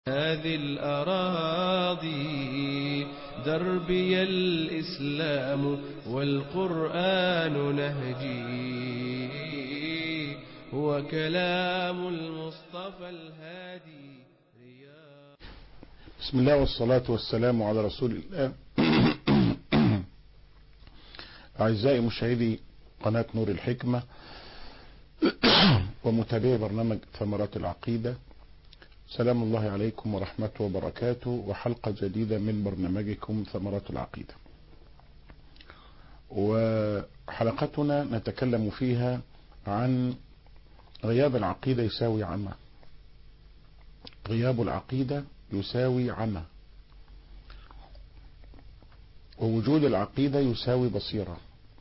هذه الأراضي دربي الإسلام والقرآن نهجي هو كلام المصطفى الهادي بسم الله والصلاة والسلام على رسول الله أعزائي مشاهدي قناة نور الحكمة ومتابعي برنامج ثمرات العقيدة سلام الله عليكم ورحمته وبركاته وحلقة جديدة من برنامجكم ثمرات العقيدة وحلقتنا نتكلم فيها عن غياب العقيدة يساوي عمى غياب العقيدة يساوي عمى ووجود العقيدة يساوي بصيرة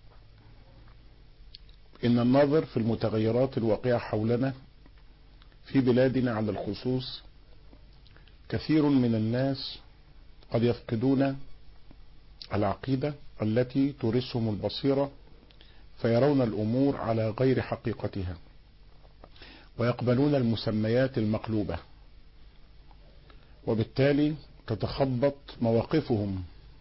إن الناظر في المتغيرات الواقعة حولنا في بلادنا على الخصوص كثير من الناس قد يفقدون العقيدة التي تورثهم البصيرة فيرون الأمور على غير حقيقتها ويقبلون المسميات المقلوبة وبالتالي تتخبط مواقفهم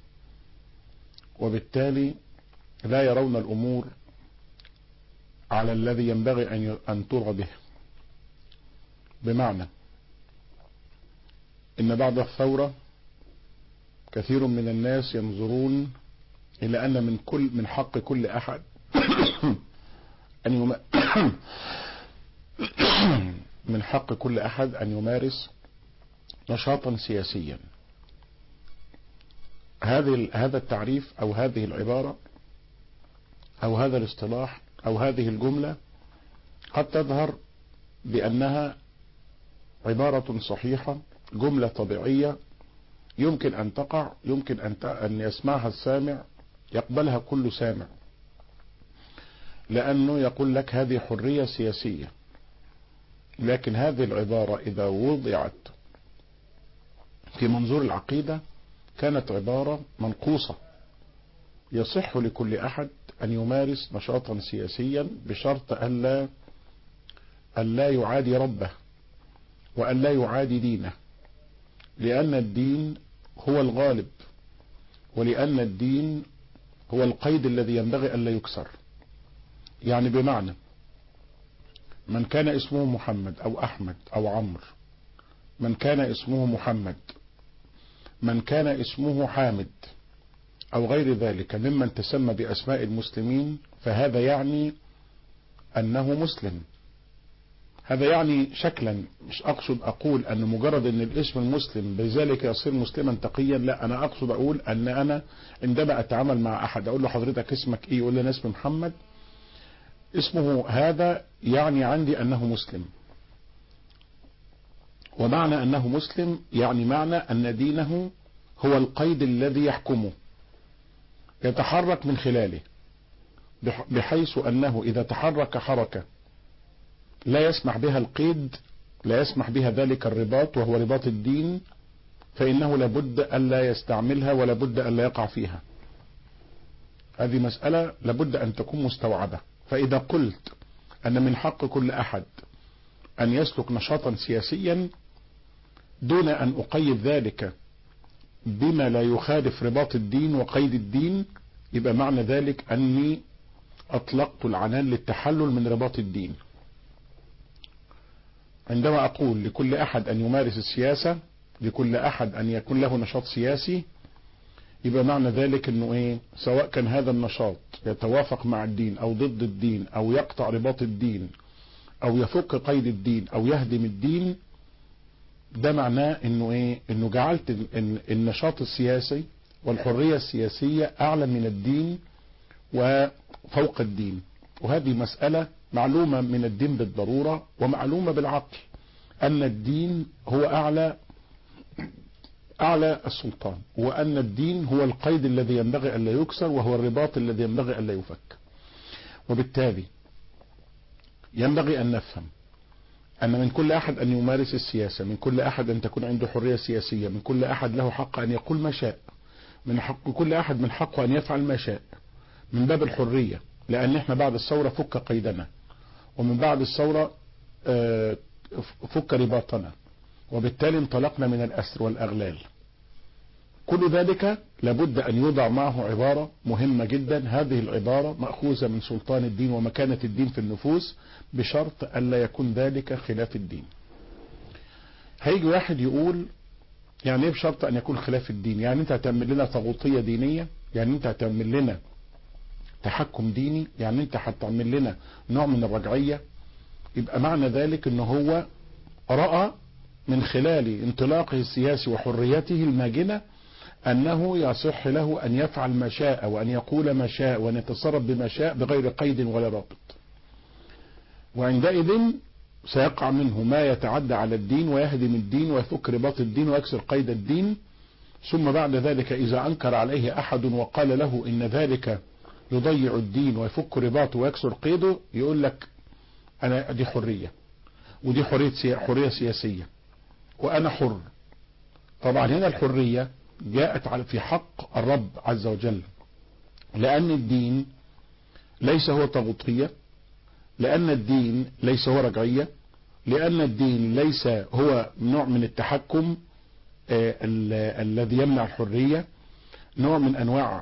وبالتالي لا يرون الأمور على الذي ينبغي أن ترى به بمعنى إن بعد الثورة كثير من الناس ينظرون إلى أن من كل من حق كل أحد أن يم... من حق كل أحد أن يمارس نشاطا سياسيا هذه هذا التعريف أو هذه العبارة أو هذا الاصطلاح أو هذه الجملة قد تظهر بأنها عبارة صحيحة جملة طبيعية يمكن أن تقع يمكن أن أن يسمعها السامع يقبلها كل سامع لأنه يقول لك هذه حرية سياسية لكن هذه العبارة إذا وضعت في منظور العقيدة كانت عبارة منقوصة يصح لكل أحد أن يمارس نشاطا سياسيا بشرط ألا ألا يعادي ربه وأن لا يعادي دينه لأن الدين هو الغالب ولأن الدين هو القيد الذي ينبغي أن لا يكسر يعني بمعنى من كان اسمه محمد أو أحمد أو عمرو من كان اسمه محمد من كان اسمه حامد أو غير ذلك ممن تسمى بأسماء المسلمين فهذا يعني أنه مسلم هذا يعني شكلا مش اقصد اقول ان مجرد ان الاسم المسلم بذلك يصير مسلما تقيا لا انا اقصد اقول ان انا عندما اتعامل مع احد اقول له حضرتك اسمك ايه يقول لي انا اسمي محمد اسمه هذا يعني عندي انه مسلم ومعنى انه مسلم يعني معنى ان دينه هو القيد الذي يحكمه يتحرك من خلاله بحيث انه اذا تحرك حركه لا يسمح بها القيد لا يسمح بها ذلك الرباط وهو رباط الدين فإنه لابد ألا يستعملها ولابد ألا يقع فيها هذه مسألة لابد أن تكون مستوعبة فإذا قلت أن من حق كل أحد أن يسلك نشاطا سياسيا دون أن أقيد ذلك بما لا يخالف رباط الدين وقيد الدين يبقى معنى ذلك أني أطلقت العنان للتحلل من رباط الدين عندما أقول لكل أحد أن يمارس السياسة لكل أحد أن يكون له نشاط سياسي يبقى معنى ذلك أنه إيه سواء كان هذا النشاط يتوافق مع الدين أو ضد الدين أو يقطع رباط الدين أو يفك قيد الدين أو يهدم الدين ده معناه أنه إيه أنه جعلت النشاط السياسي والحرية السياسية أعلى من الدين وفوق الدين وهذه مسألة معلومة من الدين بالضرورة ومعلومة بالعقل أن الدين هو أعلى أعلى السلطان وأن الدين هو القيد الذي ينبغي أن لا يكسر وهو الرباط الذي ينبغي أن لا يفك وبالتالي ينبغي أن نفهم أن من كل أحد أن يمارس السياسة من كل أحد أن تكون عنده حرية سياسية من كل أحد له حق أن يقول ما شاء من حق كل أحد من حقه أن يفعل ما شاء من باب الحرية لأن احنا بعد الثورة فك قيدنا ومن بعد الثورة فك رباطنا وبالتالي انطلقنا من الأسر والأغلال كل ذلك لابد أن يوضع معه عبارة مهمة جدا هذه العبارة مأخوذة من سلطان الدين ومكانة الدين في النفوس بشرط ألا يكون ذلك خلاف الدين هيجي واحد يقول يعني ايه بشرط ان يكون خلاف الدين يعني انت هتعمل لنا طاغوتيه دينيه يعني انت هتعمل لنا تحكم ديني يعني انت هتعمل لنا نوع من الرجعيه يبقى معنى ذلك ان هو راى من خلال انطلاقه السياسي وحريته الماجنه انه يصح له ان يفعل ما شاء وان يقول ما شاء وان يتصرف بما شاء بغير قيد ولا رابط وعندئذ سيقع منه ما يتعدى على الدين ويهدم الدين ويفك رباط الدين ويكسر قيد الدين ثم بعد ذلك إذا أنكر عليه أحد وقال له إن ذلك يضيع الدين ويفك رباطه ويكسر قيده يقول لك أنا دي حرية ودي حرية, سيا حرية سياسية وأنا حر طبعا هنا الحرية جاءت على في حق الرب عز وجل لأن الدين ليس هو طاغوتية لأن الدين ليس هو رجعية لأن الدين ليس هو نوع من التحكم الذي يمنع الحرية نوع من أنواع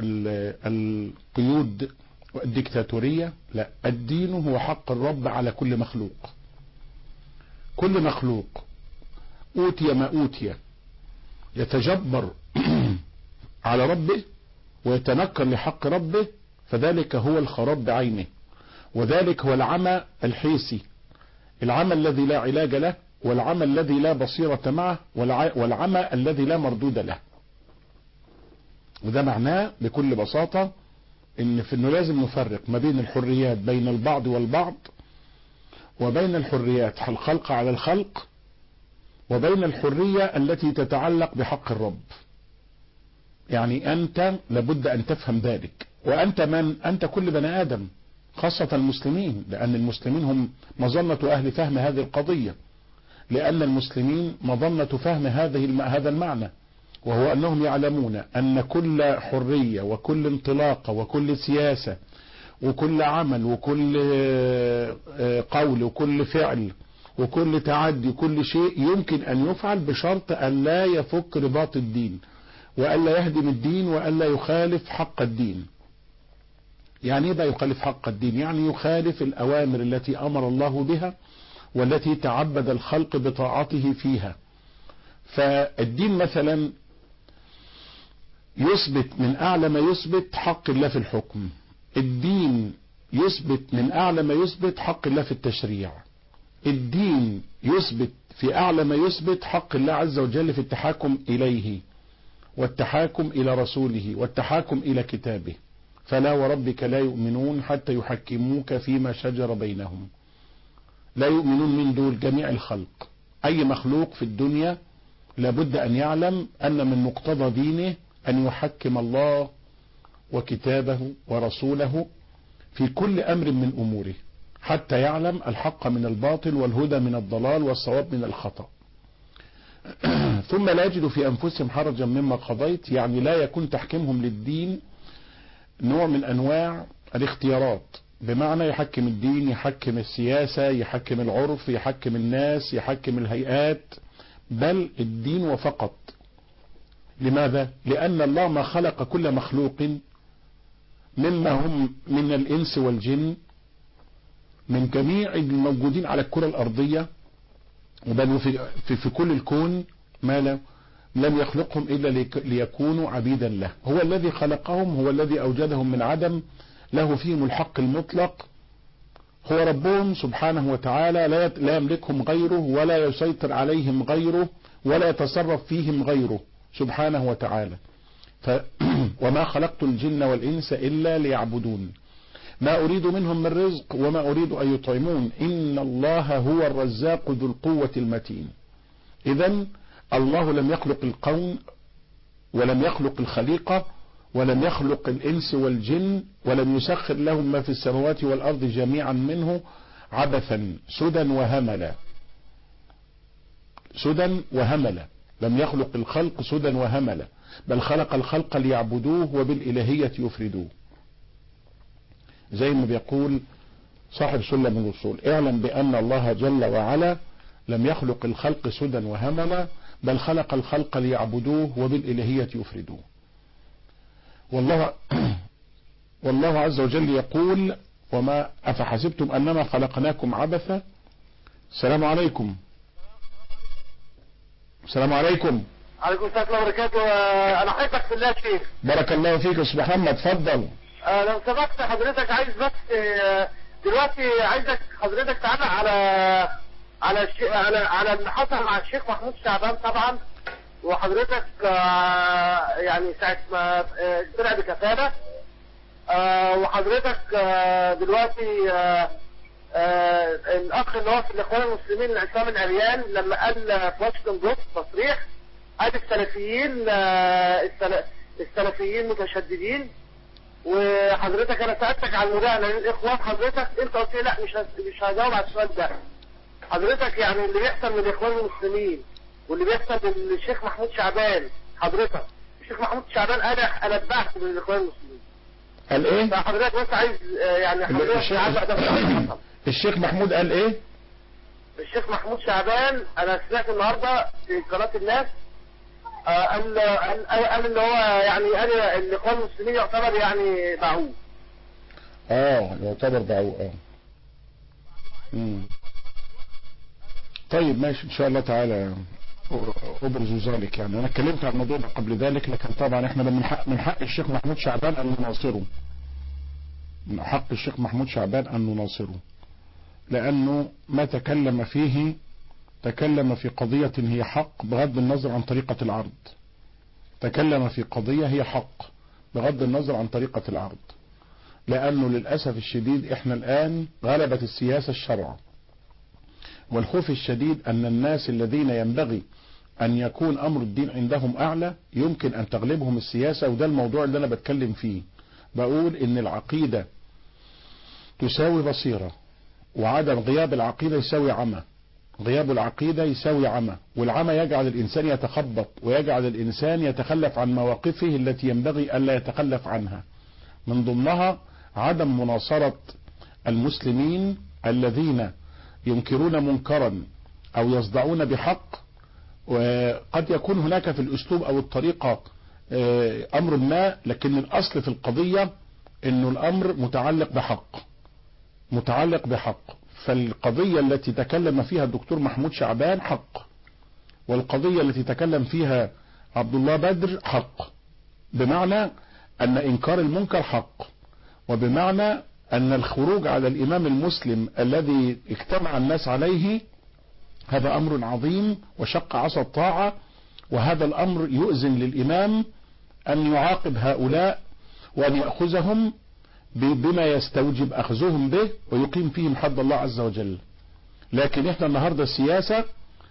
القيود الدكتاتورية لا الدين هو حق الرب على كل مخلوق كل مخلوق أوتي ما أوتي يتجبر على ربه ويتنكر لحق ربه فذلك هو الخراب بعينه وذلك هو العمى الحيسي العمى الذي لا علاج له والعمى الذي لا بصيرة معه والعمى الذي لا مردود له وده معناه بكل بساطة ان في انه لازم نفرق ما بين الحريات بين البعض والبعض وبين الحريات الخلق على الخلق وبين الحرية التي تتعلق بحق الرب يعني انت لابد ان تفهم ذلك وانت من انت كل بني ادم خاصة المسلمين لأن المسلمين هم مظنة أهل فهم هذه القضية لأن المسلمين مظنة فهم هذه هذا المعنى وهو أنهم يعلمون أن كل حرية وكل انطلاقة وكل سياسة وكل عمل وكل قول وكل فعل وكل تعدي وكل شيء يمكن أن يفعل بشرط أن لا يفك رباط الدين وألا يهدم الدين وألا يخالف حق الدين يعني ايه بقى يخالف حق الدين يعني يخالف الأوامر التي أمر الله بها والتي تعبد الخلق بطاعته فيها فالدين مثلا يثبت من أعلى ما يثبت حق الله في الحكم الدين يثبت من أعلى ما يثبت حق الله في التشريع الدين يثبت في أعلى ما يثبت حق الله عز وجل في التحاكم إليه والتحاكم إلى رسوله والتحاكم إلى كتابه فلا وربك لا يؤمنون حتى يحكموك فيما شجر بينهم لا يؤمنون من دول جميع الخلق أي مخلوق في الدنيا لابد أن يعلم أن من مقتضى دينه أن يحكم الله وكتابه ورسوله في كل أمر من أموره حتى يعلم الحق من الباطل والهدى من الضلال والصواب من الخطأ ثم لا يجد في أنفسهم حرجا مما قضيت يعني لا يكون تحكيمهم للدين نوع من أنواع الاختيارات بمعنى يحكم الدين يحكم السياسة يحكم العرف يحكم الناس يحكم الهيئات بل الدين وفقط لماذا؟ لأن الله ما خلق كل مخلوق مما هم من الإنس والجن من جميع الموجودين على الكرة الأرضية بل في, في, في كل الكون ما لا لم يخلقهم إلا ليكونوا عبيدا له هو الذي خلقهم هو الذي أوجدهم من عدم له فيهم الحق المطلق هو ربهم سبحانه وتعالى لا لا يملكهم غيره ولا يسيطر عليهم غيره ولا يتصرف فيهم غيره سبحانه وتعالى ف وما خلقت الجن والإنس إلا ليعبدون ما أريد منهم من رزق وما أريد أن يطعمون إن الله هو الرزاق ذو القوة المتين إذا الله لم يخلق القوم ولم يخلق الخليقة ولم يخلق الإنس والجن ولم يسخر لهم ما في السماوات والأرض جميعا منه عبثا سدى وهملا سدى وهملا لم يخلق الخلق سدى وهملا بل خلق الخلق ليعبدوه وبالإلهية يفردوه زي ما بيقول صاحب سلم الوصول اعلم بأن الله جل وعلا لم يخلق الخلق سدى وهملا بل خلق الخلق ليعبدوه وبالإلهية يفردوه والله والله عز وجل يقول وما أفحسبتم أنما خلقناكم عبثا السلام عليكم السلام عليكم عليكم السلام ورحمة الله وبركاته أنا حضرتك في الله يا شيخ بارك الله فيك يا أستاذ محمد اتفضل آه، لو سمحت حضرتك عايز بس آه، دلوقتي عايزك حضرتك تعلق على على الشي... على على اللي حصل مع الشيخ محمود شعبان طبعا وحضرتك آه، يعني ساعة ما آه، طلع بكفالة آه، وحضرتك آه، دلوقتي آه، آه، الأخ اللي هو في الإخوان المسلمين عصام العريان لما قال في واشنطن بوست تصريح قال السلفيين آه، السل- السلفيين متشددين وحضرتك انا سالتك على المداهنه للاخوان حضرتك انت قلت لي لا مش هس- مش هجاوب على السؤال ده حضرتك يعني اللي بيحصل من الاخوان المسلمين واللي بيحصل للشيخ محمود شعبان حضرتك الشيخ محمود شعبان قال انا اتبعت من الاخوان المسلمين قال ايه فحضرتك بس عايز آه، يعني حضرتك الشيخ, تعلق ده في اللي حصل. الشيخ محمود قال ايه الشيخ محمود شعبان انا سمعت النهارده في قناه الناس آه، قال قال قال ان هو يعني قال الاخوان المسلمين يعتبر يعني باعوه اه يعتبر دعوة اه مم. طيب ماشي ان شاء الله تعالى ابرز ذلك يعني انا اتكلمت عن الموضوع ده قبل ذلك لكن طبعا احنا من حق من حق الشيخ محمود شعبان ان نناصره من حق الشيخ محمود شعبان ان نناصره لانه ما تكلم فيه تكلم في قضية هي حق بغض النظر عن طريقة العرض تكلم في قضية هي حق بغض النظر عن طريقة العرض لأنه للأسف الشديد إحنا الآن غلبت السياسة الشرع والخوف الشديد أن الناس الذين ينبغي أن يكون أمر الدين عندهم أعلى يمكن أن تغلبهم السياسة وده الموضوع اللي أنا بتكلم فيه بقول إن العقيدة تساوي بصيرة وعدم غياب العقيدة يساوي عمى غياب العقيدة يساوي عمى والعمى يجعل الإنسان يتخبط ويجعل الإنسان يتخلف عن مواقفه التي ينبغي ألا يتخلف عنها من ضمنها عدم مناصرة المسلمين الذين ينكرون منكرا أو يصدعون بحق وقد يكون هناك في الأسلوب أو الطريقة آه، أمر ما لكن الأصل في القضية أنه الأمر متعلق بحق متعلق بحق فالقضية التي تكلم فيها الدكتور محمود شعبان حق والقضية التي تكلم فيها عبد الله بدر حق بمعنى أن إنكار المنكر حق وبمعنى أن الخروج على الإمام المسلم الذي اجتمع الناس عليه هذا أمر عظيم وشق عصا الطاعة وهذا الأمر يؤذن للإمام أن يعاقب هؤلاء وأن يأخذهم بما يستوجب أخذهم به ويقيم فيهم حد الله عز وجل لكن احنا النهاردة السياسة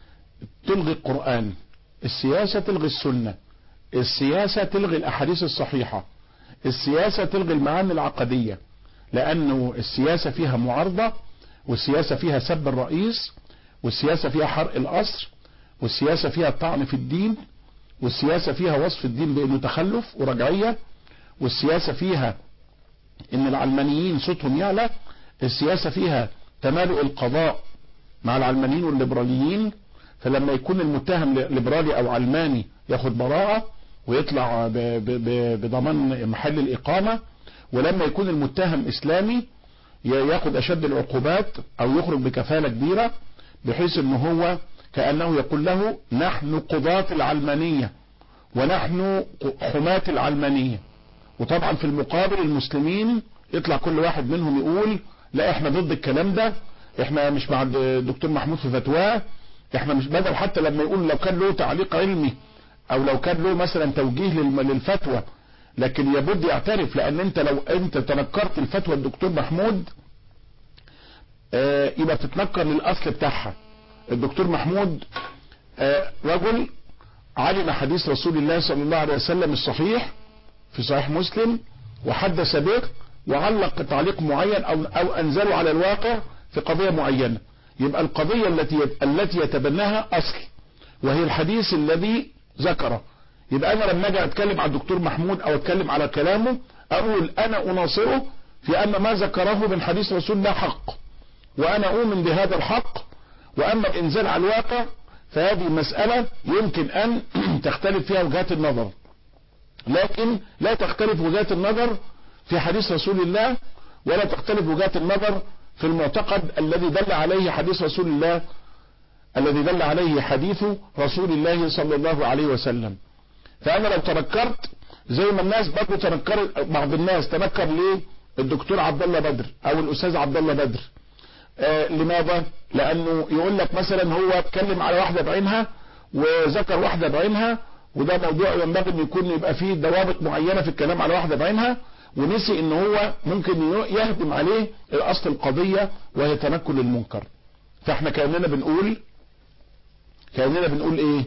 تلغي القرآن السياسة تلغي السنة السياسة تلغي الأحاديث الصحيحة السياسة تلغي المعاني العقدية لأنه السياسة فيها معارضة والسياسة فيها سب الرئيس والسياسة فيها حرق الأسر والسياسة فيها الطعن في الدين والسياسة فيها وصف الدين بأنه تخلف ورجعية والسياسة فيها ان العلمانيين صوتهم يعلى السياسة فيها تمالؤ القضاء مع العلمانيين والليبراليين فلما يكون المتهم ليبرالي او علماني ياخد براءة ويطلع ب- ب- ب- بضمان محل الإقامة ولما يكون المتهم إسلامي ي- ياخد أشد العقوبات أو يخرج بكفالة كبيرة بحيث أنه هو كأنه يقول له نحن قضاة العلمانية ونحن حماة العلمانية وطبعا في المقابل المسلمين يطلع كل واحد منهم يقول لا احنا ضد الكلام ده احنا مش مع الدكتور محمود في فتواه احنا مش بدل حتى لما يقول لو كان له تعليق علمي او لو كان له مثلا توجيه للم- للفتوى لكن يبد يعترف لان انت لو انت تنكرت الفتوى الدكتور محمود آه، يبقى تتنكر للاصل بتاعها الدكتور محمود آه، رجل علم حديث رسول الله صلى الله عليه وسلم الصحيح في صحيح مسلم وحدث به وعلق تعليق معين او او انزله على الواقع في قضية معينة يبقى القضية التي التي يتبناها اصل وهي الحديث الذي ذكره يبقى انا لما اجي اتكلم على الدكتور محمود او اتكلم على كلامه اقول انا اناصره في ان ما ذكره من حديث رسول الله حق وانا اؤمن بهذا الحق واما الانزال على الواقع فهذه مسألة يمكن ان تختلف فيها وجهات النظر لكن لا تختلف وجهات النظر في حديث رسول الله ولا تختلف وجهات النظر في المعتقد الذي دل عليه حديث رسول الله الذي دل عليه حديث رسول الله صلى الله عليه وسلم فانا لو تنكرت زي ما الناس برضه تنكر بعض الناس تنكر ليه الدكتور عبد الله بدر او الاستاذ عبد الله بدر آه لماذا لانه يقول لك مثلا هو اتكلم على واحده بعينها وذكر واحده بعينها وده موضوع ينبغي ان يكون يبقى فيه ضوابط معينه في الكلام على واحده بعينها ونسي ان هو ممكن يهدم عليه الاصل القضيه وهي تنكل المنكر فاحنا كاننا بنقول كاننا بنقول ايه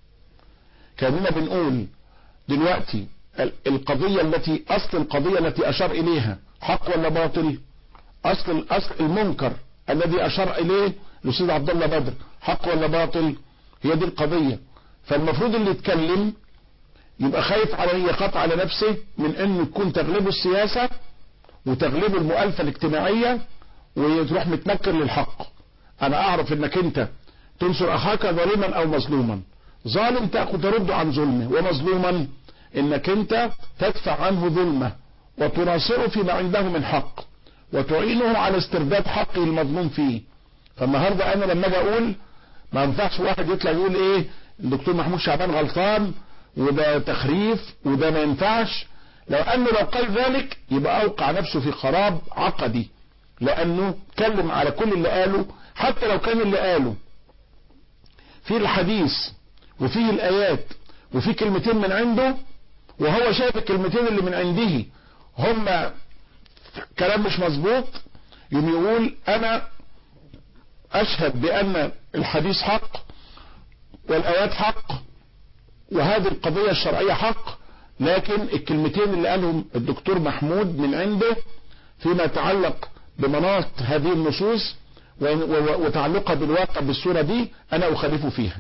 كاننا بنقول دلوقتي القضية التي اصل القضية التي اشار اليها حق ولا باطل اصل اصل المنكر الذي اشار اليه الاستاذ عبد الله بدر حق ولا باطل هي دي القضية فالمفروض اللي يتكلم يبقى خايف على يخاف على نفسه من انه تكون تغلبه السياسة وتغلبه المؤلفة الاجتماعية وتروح متنكر للحق انا اعرف انك انت تنصر اخاك ظالما او مظلوما ظالم تأخذ ترد عن ظلمه ومظلوما انك انت تدفع عنه ظلمه وتناصره فيما عنده من حق وتعينه على استرداد حقه المظلوم فيه فالنهارده انا لما اجي اقول ما ينفعش واحد يطلع يقول ايه الدكتور محمود شعبان غلطان وده تخريف وده ما ينفعش لو انه لو قال ذلك يبقى اوقع نفسه في خراب عقدي لانه اتكلم على كل اللي قاله حتى لو كان اللي قاله في الحديث وفيه الايات وفي كلمتين من عنده وهو شايف الكلمتين اللي من عنده هم كلام مش مظبوط يوم يقول انا اشهد بان الحديث حق والايات حق وهذه القضية الشرعية حق لكن الكلمتين اللي قالهم الدكتور محمود من عنده فيما يتعلق بمناط هذه النصوص وتعلقها بالواقع بالصورة دي انا اخالفه فيها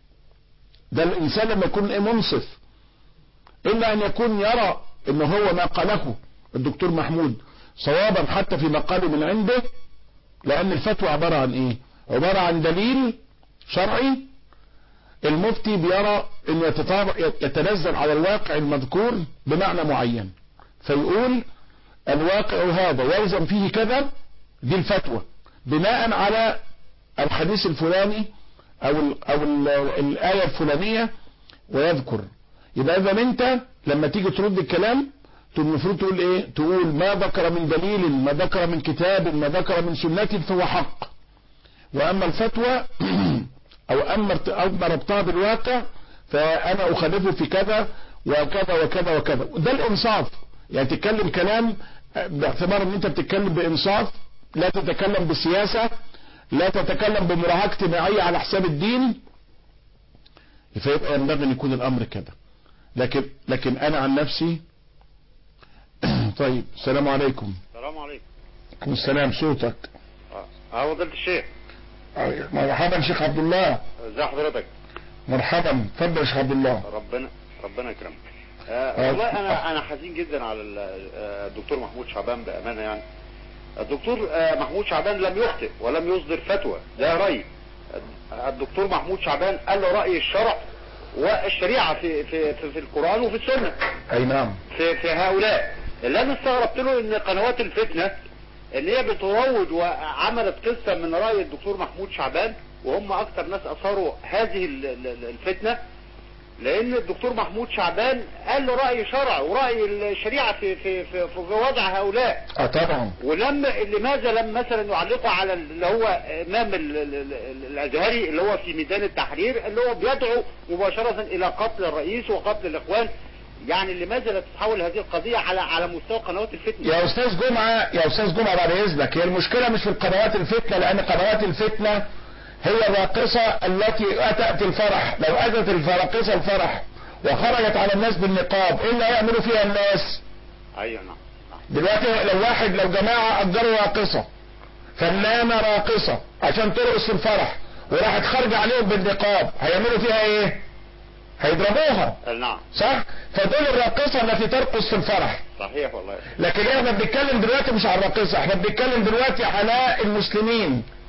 ده الانسان لما يكون منصف الا ان يكون يرى ان هو ما قاله الدكتور محمود صوابا حتى في مقاله من عنده لان الفتوى عبارة عن ايه عبارة عن دليل شرعي المفتي بيرى انه يتنزل على الواقع المذكور بمعنى معين فيقول الواقع هذا يلزم فيه كذا دي الفتوى بناء على الحديث الفلاني او ال او ال الايه الفلانيه ويذكر يبقى اذا انت لما تيجي ترد الكلام المفروض تقول ايه تقول ما ذكر من دليل ما ذكر من كتاب ما ذكر من سنة فهو حق واما الفتوى او اما اما ربطها بالواقع فانا اخالفه في كذا وكذا وكذا وكذا ده الانصاف يعني تتكلم كلام باعتبار ان انت بتتكلم بانصاف لا تتكلم بسياسة لا تتكلم بمراهاة اجتماعية على حساب الدين فيبقى ينبغي ان يكون الامر كده لكن لكن انا عن نفسي طيب السلام عليكم السلام عليكم عليكم السلام صوتك اه فضيلة الشيخ مرحبا شيخ عبد الله ازي حضرتك مرحبا اتفضل يا شيخ عبد الله ربنا ربنا يكرمك آه والله انا انا حزين جدا على الدكتور محمود شعبان بامانه يعني الدكتور محمود شعبان لم يخطئ ولم يصدر فتوى ده رأي الدكتور محمود شعبان قال له رأي الشرع والشريعة في, في, في, في القرآن وفي السنة اي نعم في, في هؤلاء اللي انا استغربت له ان قنوات الفتنة اللي هي بتروج وعملت قصة من رأي الدكتور محمود شعبان وهم اكتر ناس اثاروا هذه الفتنة لان الدكتور محمود شعبان قال له رأي شرع ورأي الشريعة في, في, في, في وضع هؤلاء اه طبعا ولما لماذا لم مثلا يعلقوا على اللي هو امام الازهري اللي هو في ميدان التحرير اللي هو بيدعو مباشرة الى قتل الرئيس وقتل الاخوان يعني لماذا لا تتحول هذه القضية على على مستوى قنوات الفتنة يا استاذ جمعة يا استاذ جمعة بعد اذنك هي المشكلة مش في القنوات الفتنة لان قنوات الفتنة هي الراقصة التي اتت الفرح لو اتت الراقصة الفرح وخرجت على الناس بالنقاب ايه اللي هيعملوا فيها الناس ايوه نعم دلوقتي لو واحد لو جماعة اجروا راقصة فنانة راقصة عشان ترقص في الفرح وراحت خارجة عليهم بالنقاب هيعملوا فيها ايه هيضربوها نعم صح فدول الراقصة التي ترقص في الفرح صحيح والله لكن احنا بنتكلم دلوقتي مش على الراقصة احنا بنتكلم دلوقتي على المسلمين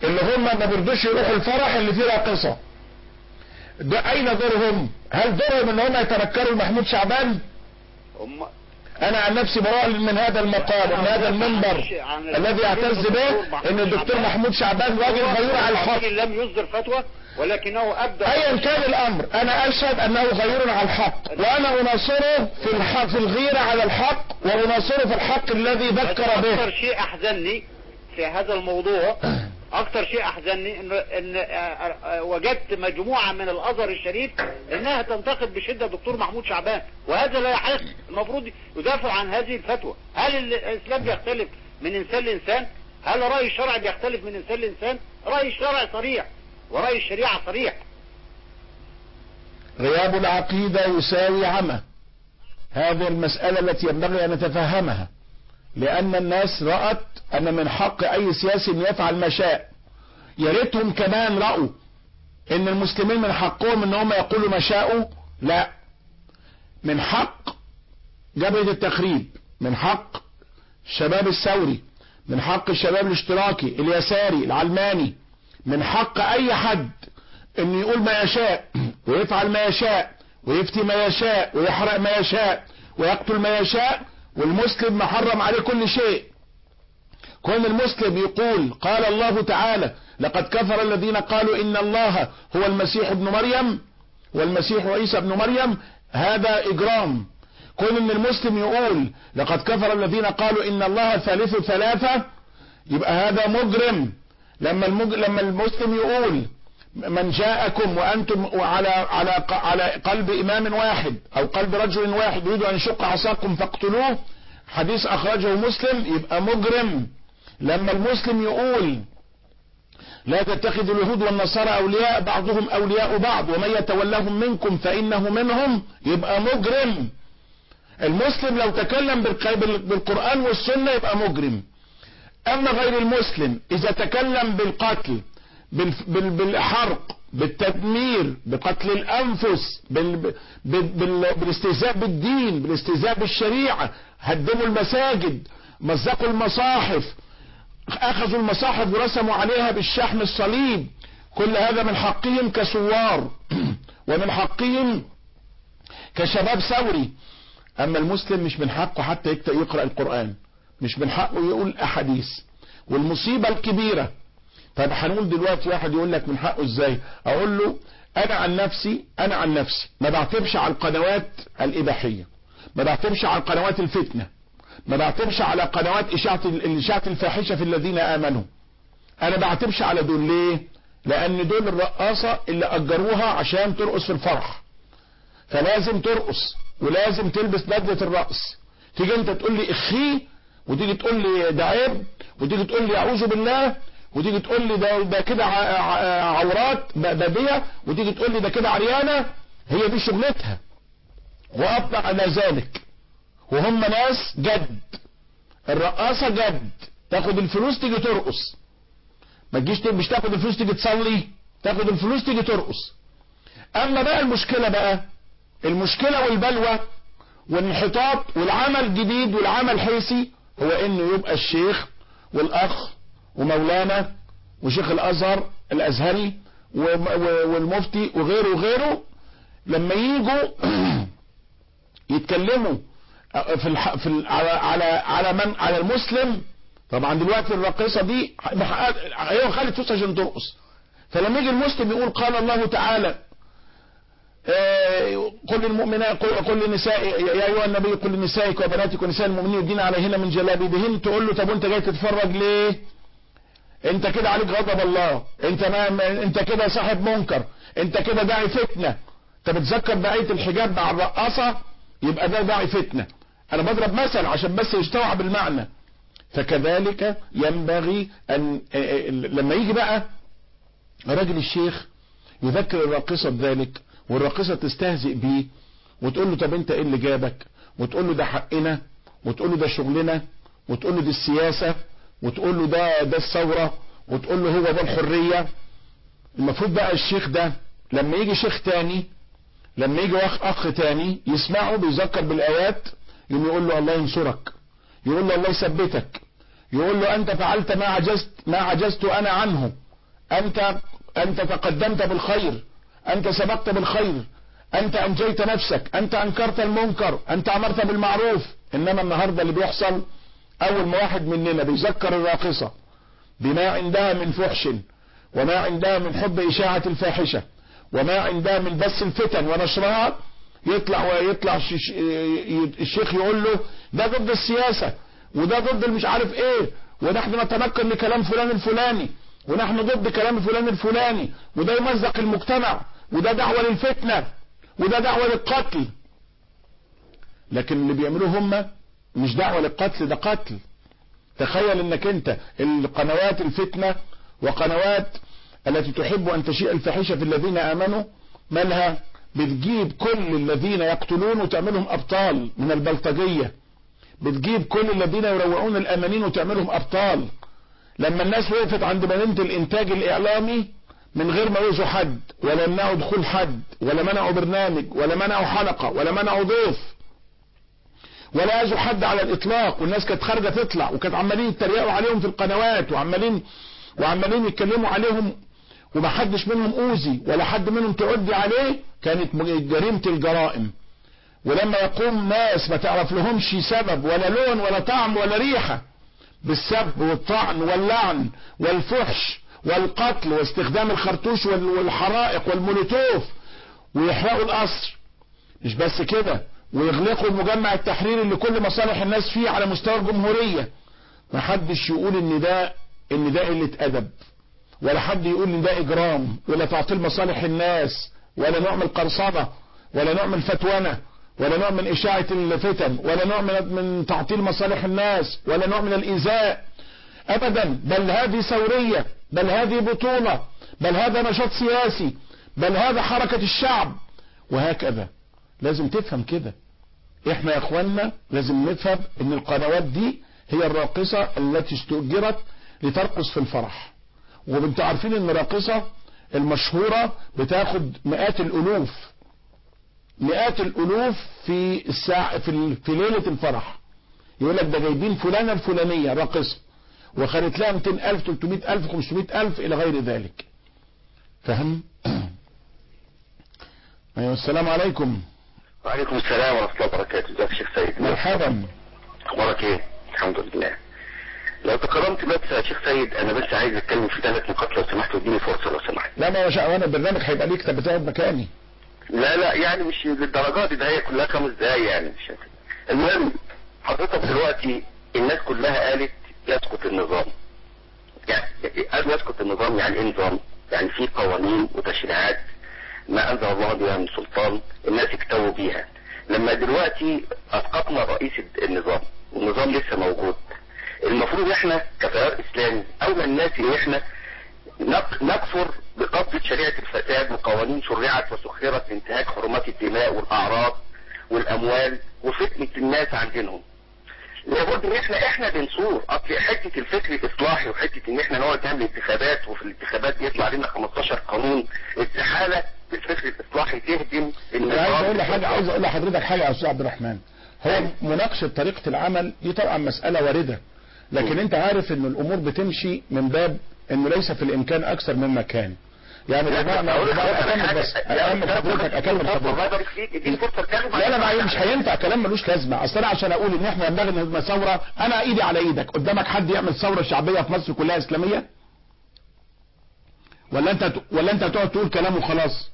اللي هم ما بيرضوش يروحوا الفرح اللي فيه راقصة ده اين دورهم هل دورهم ان هم يتنكروا محمود شعبان هم انا عن نفسي براء من هذا المقام ومن هذا المنبر الذي اعتز به ان الدكتور محمود شعبان راجل غيور على الحق الراجل لم يصدر فتوى ولكنه ابدى ايا كان الامر انا اشهد انه غيور على الحق وانا اناصره في الحق في الغيرة على الحق واناصره في الحق الذي ذكر به اكثر شيء احزنني في هذا الموضوع اكثر شيء احزنني ان ان آه، آه، وجدت مجموعه من الازهر الشريف انها تنتقد بشده دكتور محمود شعبان وهذا لا يحق المفروض يدافع عن هذه الفتوى هل الاسلام بيختلف من انسان لانسان هل راي الشرع بيختلف من انسان لانسان راي الشرع صريح وراي الشريعه صريح غياب العقيدة يساوي عمى هذه المسألة التي ينبغي أن نتفهمها لأن الناس رأت أن من حق أي سياسي أن يفعل ما شاء يا ريتهم كمان رأوا أن المسلمين من حقهم أن هم يقولوا ما شاءوا لا من حق جبهة التخريب من حق الشباب الثوري من حق الشباب الاشتراكي اليساري العلماني من حق أي حد أن يقول ما يشاء ويفعل ما يشاء ويفتي ما يشاء ويحرق ما يشاء ويقتل ما يشاء والمسلم محرم عليه كل شيء كون المسلم يقول قال الله تعالى لقد كفر الذين قالوا إن الله هو المسيح ابن مريم والمسيح عيسى ابن مريم هذا إجرام كون ان المسلم يقول لقد كفر الذين قالوا ان الله ثالث ثلاثة يبقى هذا مجرم لما المج... لما المسلم يقول من جاءكم وانتم على على على قلب امام واحد او قلب رجل واحد يريد ان يشق عصاكم فاقتلوه حديث اخرجه مسلم يبقى مجرم لما المسلم يقول لا تتخذوا اليهود والنصارى اولياء بعضهم اولياء بعض ومن يتولهم منكم فانه منهم يبقى مجرم المسلم لو تكلم بالقرآن والسنة يبقى مجرم اما غير المسلم اذا تكلم بالقتل بالحرق بالتدمير بقتل الانفس بال بال بالاستهزاء بالدين بالاستهزاء بالشريعة هدموا المساجد مزقوا المصاحف اخذوا المصاحف ورسموا عليها بالشحم الصليب كل هذا من حقهم كثوار ومن حقهم كشباب ثوري اما المسلم مش من حقه حتى يقرأ القرآن مش من حقه يقول احاديث والمصيبة الكبيرة طيب هنقول دلوقتي واحد يقول لك من حقه ازاي اقول له انا عن نفسي انا عن نفسي ما بعتبش على القنوات الاباحية ما بعتبش على قنوات الفتنة ما بعتبش على قنوات اشاعة اشاعة الفاحشة في الذين امنوا انا بعتبش على دول ليه لان دول الرقاصة اللي اجروها عشان ترقص في الفرح فلازم ترقص ولازم تلبس بدلة الرقص تيجي انت تقول لي اخي وتيجي تقول لي ده عيب وتيجي تقول لي اعوذ بالله وتيجي تقول لي ده ده كده عورات باديه وتيجي تقول لي ده كده عريانه هي دي شغلتها وابقى على ذلك وهم ناس جد الرقاصه جد تاخد الفلوس تيجي ترقص ما تجيش مش تاخد الفلوس تيجي تصلي تاخد الفلوس تيجي ترقص اما بقى المشكله بقى المشكله والبلوى والانحطاط والعمل الجديد والعمل حيثي هو انه يبقى الشيخ والاخ ومولانا وشيخ الازهر الازهري والمفتي وغيره وغيره لما يجوا يتكلموا في الح... في ال... على على على من على المسلم طبعا دلوقتي الراقصه دي هي خالد فلوس عشان ترقص فلما يجي المسلم يقول قال الله تعالى قل للمؤمنات قل للنساء يا ايها النبي قل لنسائك وبناتك ونساء المؤمنين يدين عليهن من جلابيبهن تقول له طب وانت جاي تتفرج ليه انت كده عليك غضب الله انت ما انت كده صاحب منكر انت كده داعي فتنه انت بتذكر بآية الحجاب مع الرقاصة يبقى ده داعي فتنه انا بضرب مثل عشان بس يستوعب المعنى فكذلك ينبغي ان لما يجي بقى راجل الشيخ يذكر الراقصة بذلك والراقصة تستهزئ بيه وتقول له طب انت ايه اللي جابك وتقول له ده حقنا وتقول له ده شغلنا وتقول له دي السياسة وتقول له ده ده الثورة وتقول له هو ده الحرية المفروض بقى الشيخ ده لما يجي شيخ تاني لما يجي اخ اخ تاني يسمعه بيذكر بالايات يقوم يقول له الله ينصرك يقول له الله يثبتك يقول له انت فعلت ما عجزت ما عجزت انا عنه انت انت تقدمت بالخير انت سبقت بالخير انت انجيت نفسك انت انكرت المنكر انت امرت بالمعروف انما النهاردة اللي بيحصل اول ما واحد مننا بيذكر الراقصة بما عندها من فحش وما عندها من حب اشاعة الفاحشة وما عندها من بث الفتن ونشرها يطلع ويطلع الشيخ يقول له ده ضد السياسة وده ضد مش عارف ايه ونحن نتنكر لكلام فلان الفلاني ونحن ضد كلام فلان الفلاني وده يمزق المجتمع وده دعوة للفتنة وده دعوة للقتل لكن اللي بيعملوه هم مش دعوة للقتل ده قتل تخيل انك انت القنوات الفتنة وقنوات التي تحب ان تشيء الفاحشة في الذين امنوا مالها بتجيب كل الذين يقتلون وتعملهم ابطال من البلطجية بتجيب كل الذين يروعون الامانين وتعملهم ابطال لما الناس وقفت عند مدينة الانتاج الاعلامي من غير ما يوزوا حد ولا يمنعوا دخول حد ولا منعوا برنامج ولا منعوا حلقة ولا منعوا ضيف ولا يزوا حد على الاطلاق والناس كانت خارجة تطلع وكانت عمالين يتريقوا عليهم في القنوات وعمالين وعمالين يتكلموا عليهم ومحدش منهم اوذي ولا حد منهم تعدي عليه كانت جريمة الجرائم ولما يقوم ناس ما تعرف لهمش سبب ولا لون ولا طعم ولا ريحة بالسب والطعن واللعن والفحش والقتل واستخدام الخرطوش والحرائق والمولوتوف ويحرقوا القصر مش بس كده ويغلقوا المجمع التحريري اللي كل مصالح الناس فيه على مستوى الجمهورية ما حدش يقول ان ده ان ده قلة ادب ولا حد يقول ان ده اجرام ولا تعطيل مصالح الناس ولا نوع من القرصنة ولا نوع من الفتونة ولا نوع من اشاعة الفتن ولا نوع من من تعطيل مصالح الناس ولا نوع من الايذاء ابدا بل هذه ثورية بل هذه بطولة بل هذا نشاط سياسي بل هذا حركة الشعب وهكذا لازم تفهم كده احنا يا اخوانا لازم نفهم ان القنوات دي هي الراقصة التي استؤجرت لترقص في الفرح وانتوا عارفين ان الراقصة المشهورة بتاخد مئات الالوف مئات الالوف في الساعة في, في ليلة الفرح يقول لك ده جايبين فلانة الفلانية راقصة وخدت لها 200000 300000 500000 الى غير ذلك فهم ايوه السلام عليكم وعليكم السلام ورحمة الله وبركاته ازيك يا شيخ سيد مرحبا اخبارك ايه الحمد لله لو تكرمت بس يا شيخ سيد انا بس عايز اتكلم في ثلاث نقاط لو سمحت واديني فرصة لو سمحت لا ما شاء وانا البرنامج هيبقى ليك طب بتقعد مكاني لا لا يعني مش للدرجات دي ده هي كلها خمس دقايق يعني مش المهم حضرتك دلوقتي الناس كلها قالت يسقط النظام يعني قال يسقط النظام يعني ايه نظام يعني في قوانين وتشريعات ما انزل الله بها من سلطان الناس اكتووا بيها لما دلوقتي اسقطنا رئيس النظام والنظام لسه موجود المفروض احنا كتيار اسلامي اولى الناس ان احنا نكفر بقبضة شريعة الفساد وقوانين شرعت وسخرت لانتهاك حرمات الدماء والاعراض والاموال وفتنة الناس عن دينهم لابد ان احنا احنا بنصور اصل حته الفكر الاصلاحي وحته ان احنا نقعد نعمل انتخابات وفي الانتخابات يطلع لنا 15 قانون استحاله الفكر الاصلاحي تهدم انا عايز اقول لحاجه عايز اقول لحضرتك حاجه يا استاذ عبد الرحمن هو مناقشه طريقه العمل دي طبعا مساله وارده لكن انت عارف ان الامور بتمشي من باب انه ليس في الامكان اكثر مما كان يعني بمعنى اكمل بس اكمل حضرتك اكمل حضرتك لا لا ما مش هينفع كلام ملوش لازمه اصل انا عشان اقول ان احنا ينبغي ان ثوره انا ايدي على ايدك قدامك حد يعمل ثوره شعبيه في مصر كلها اسلاميه ولا انت ولا انت هتقعد تقول كلام وخلاص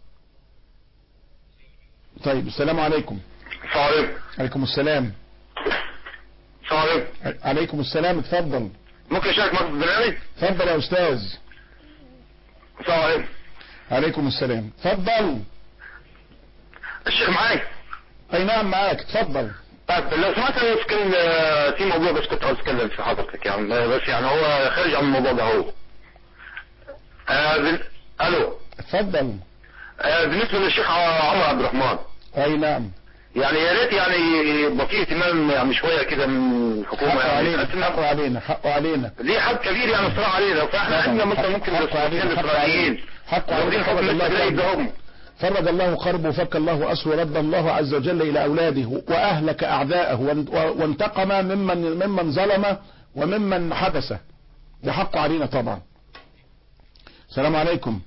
طيب السلام عليكم السلام عليكم عليكم السلام السلام عليكم عليكم السلام اتفضل ممكن اشارك معك في البرنامج اتفضل يا استاذ السلام عليكم عليكم السلام اتفضل الشيخ معايا اي نعم معاك اتفضل طيب لو سمحت انا كان في موضوع بس كنت عاوز اتكلم في حضرتك يعني بس يعني هو خارج عن الموضوع ده هو آه بن... الو اتفضل آه بالنسبه للشيخ عمر عبد الرحمن اي نعم يعني يا ريت يعني يبقى فيه اهتمام يعني شويه كده من الحكومه حقه يعني علينا حقه علينا حقه علينا ليه حد كبير يعني الصراحه علينا فاحنا عندنا مثلا ممكن حقه علينا حقه الاسرائيليين علينا حقه واخدين علينا حكم فرج الله الاسرائيلي كربه ده هم فرج الله كربه وفك الله أسره ورد الله عز وجل إلى أولاده وأهلك أعداءه وان- وانتقم ممن ممن ظلم وممن حبسه ده حقه علينا طبعا السلام عليكم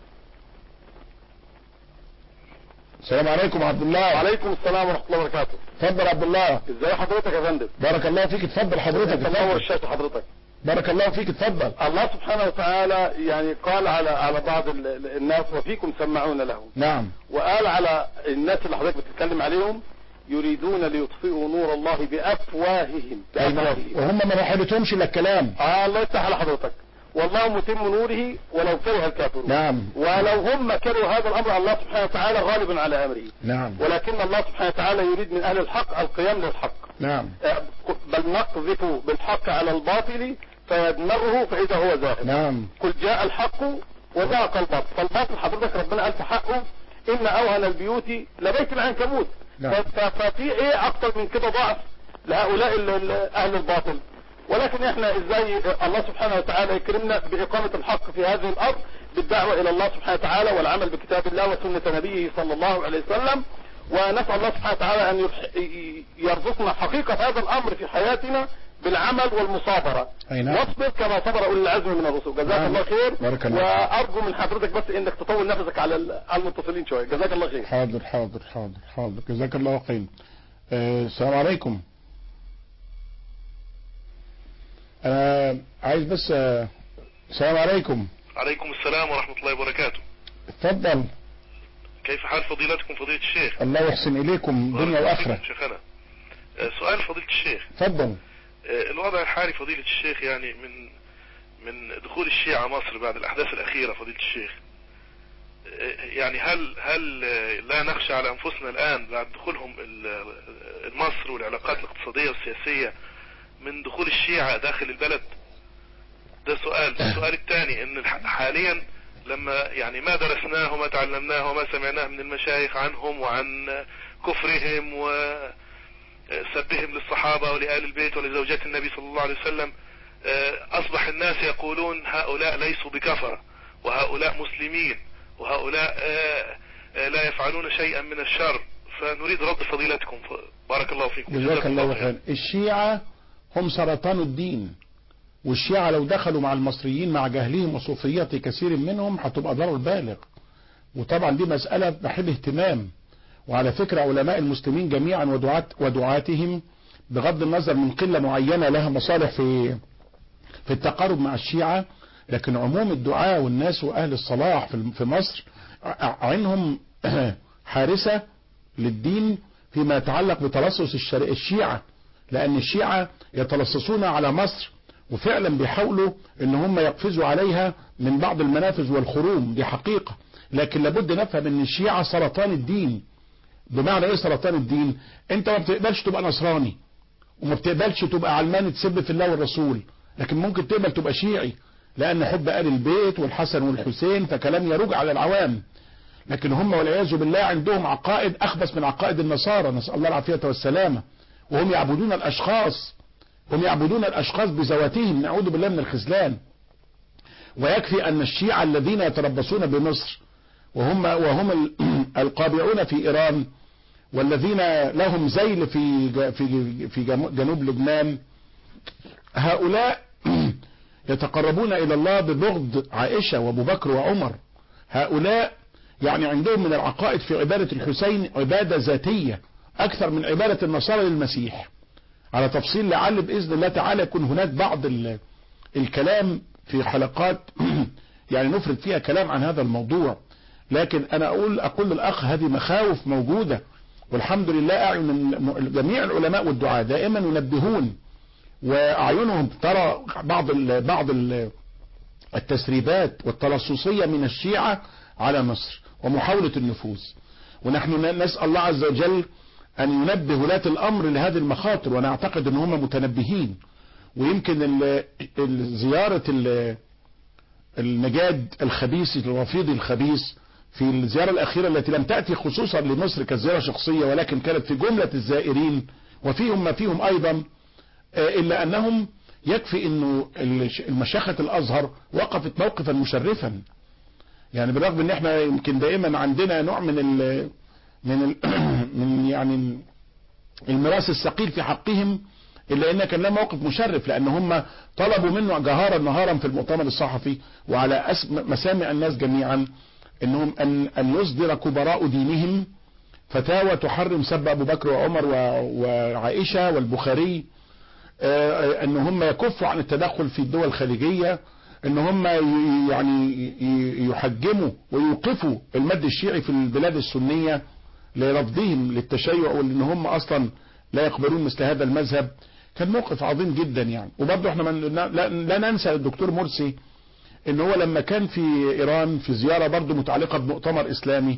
السلام عليكم عبد الله وعليكم السلام ورحمه الله وبركاته اتفضل عبد الله ازاي حضرتك يا فندم بارك الله فيك اتفضل حضرتك تنور اتفضل الشاشه حضرتك بارك الله فيك اتفضل الله سبحانه وتعالى يعني قال على على بعض ال- ال- الناس وفيكم سمعون له نعم وقال على الناس اللي حضرتك بتتكلم عليهم يريدون ليطفئوا نور الله بافواههم بافواههم وهم ما رحلتهمش الا الكلام آه الله يفتح على حضرتك والله متم نوره ولو كره الكافرون نعم ولو هم كرهوا هذا الامر الله سبحانه وتعالى غالب على امره نعم ولكن الله سبحانه وتعالى يريد من اهل الحق القيام للحق نعم آه، بل نقذف بالحق على الباطل فيدمغه فاذا هو ذاهب نعم قل جاء الحق وزهق الباطل فالباطل حضرتك ربنا قال في حقه ان اوهن البيوت لبيت العنكبوت نعم. ف- ف- ففي ايه اكتر من كده ضعف لهؤلاء ال- ال- اهل الباطل ولكن احنا ازاي الله سبحانه وتعالى يكرمنا باقامة الحق في هذه الارض بالدعوة الى الله سبحانه وتعالى والعمل بكتاب الله وسنة نبيه صلى الله عليه وسلم ونسأل الله سبحانه وتعالى ان يرح- ي- يرزقنا حقيقة هذا الامر في حياتنا بالعمل والمصابرة أي نعم. واصبر كما صبر اولي العزم من الرسل جزاك نعم. الله خير بارك الله وارجو من حضرتك بس انك تطول نفسك على ال- على المتصلين شويه جزاك الله خير حاضر حاضر حاضر حاضر جزاك الله خير آه، السلام عليكم انا عايز بس آه، السلام عليكم عليكم السلام ورحمة الله وبركاته اتفضل كيف حال فضيلتكم فضيلة الشيخ الله يحسن اليكم دنيا واخره شيخنا آه، سؤال فضيلة الشيخ اتفضل آه، الوضع الحالي فضيلة الشيخ يعني من من دخول الشيعة مصر بعد الأحداث الأخيرة فضيلة الشيخ آه، يعني هل هل آه، لا نخشى على أنفسنا الآن بعد دخولهم ال- مصر والعلاقات الاقتصادية والسياسية من دخول الشيعة داخل البلد ده سؤال السؤال الثاني ان الح- حاليا لما يعني ما درسناه وما تعلمناه وما سمعناه من المشايخ عنهم وعن كفرهم وسبهم للصحابة ولآل البيت ولزوجات النبي صلى الله عليه وسلم آه، أصبح الناس يقولون هؤلاء ليسوا بكفرة وهؤلاء مسلمين وهؤلاء آه، آه، لا يفعلون شيئا من الشر فنريد رد فضيلتكم ف- بارك الله فيكم جزاك الله خير الشيعة هم سرطان الدين والشيعة لو دخلوا مع المصريين مع جهلهم وصوفية كثير منهم هتبقى ضرر بالغ وطبعا دي مسألة محل اهتمام وعلى فكرة علماء المسلمين جميعا ودعاة ودعاتهم بغض النظر من قلة معينة لها مصالح في في التقارب مع الشيعة لكن عموم الدعاة والناس وأهل الصلاح في في مصر ع- عينهم حارسة للدين فيما يتعلق بتلصص الشر- الشيعة لأن الشيعة يتلصصون على مصر وفعلا بيحاولوا ان هم يقفزوا عليها من بعض المنافذ والخروم دي حقيقة لكن لابد نفهم ان الشيعة سرطان الدين بمعنى ايه سرطان الدين انت ما بتقبلش تبقى نصراني وما بتقبلش تبقى علماني تسب في الله والرسول لكن ممكن تقبل تبقى شيعي لان حب آل البيت والحسن والحسين فكلام يروج على العوام لكن هم والعياذ بالله عندهم عقائد اخبث من عقائد النصارى نسأل الله العافية والسلامة وهم يعبدون الاشخاص هم يعبدون الاشخاص بذواتهم نعوذ بالله من الخذلان ويكفي ان الشيعة الذين يتربصون بمصر وهم وهم ال- القابعون في ايران والذين لهم زيل في ج- في في جم- جنوب لبنان هؤلاء يتقربون الى الله ببغض عائشة وابو بكر وعمر هؤلاء يعني عندهم من العقائد في عبادة الحسين عبادة ذاتية اكثر من عبادة النصارى للمسيح على تفصيل لعل باذن الله تعالى يكون هناك بعض ال- الكلام في حلقات يعني نفرد فيها كلام عن هذا الموضوع لكن انا اقول اقول للاخ هذه مخاوف موجودة والحمد لله اعين الم- جميع العلماء والدعاة دائما ينبهون واعينهم ترى بعض ال بعض ال التسريبات والتلصصية من الشيعة على مصر ومحاولة النفوذ ونحن ن- نسأل الله عز وجل أن ينبه ولاة الأمر لهذه المخاطر وأنا أعتقد أن هم متنبهين ويمكن ال- ال- زيارة ال- النجاد الخبيث الرفيض الخبيث في الزيارة الأخيرة التي لم تأتي خصوصا لمصر كزيارة شخصية ولكن كانت في جملة الزائرين وفيهم ما فيهم أيضا آه، إلا أنهم يكفي أنه الش- المشيخة الأزهر وقفت موقفا مشرفا يعني بالرغم ان احنا يمكن دائما عندنا نوع من ال من ال من يعني الميراث الثقيل في حقهم الا ان كان له موقف مشرف لان هم طلبوا منه جهارا نهارا في المؤتمر الصحفي وعلى أسم مسامع الناس جميعا انهم ان ان يصدر كبراء دينهم فتاوى تحرم سب ابو بكر وعمر و- وعائشه والبخاري آه، ان هم يكفوا عن التدخل في الدول الخليجيه ان هم ي- يعني ي- يحجموا ويوقفوا المد الشيعي في البلاد السنيه لرفضهم للتشيع وان هم اصلا لا يقبلون مثل هذا المذهب كان موقف عظيم جدا يعني وبرضه احنا من لا, لا ننسى الدكتور مرسي ان هو لما كان في ايران في زياره برضه متعلقه بمؤتمر اسلامي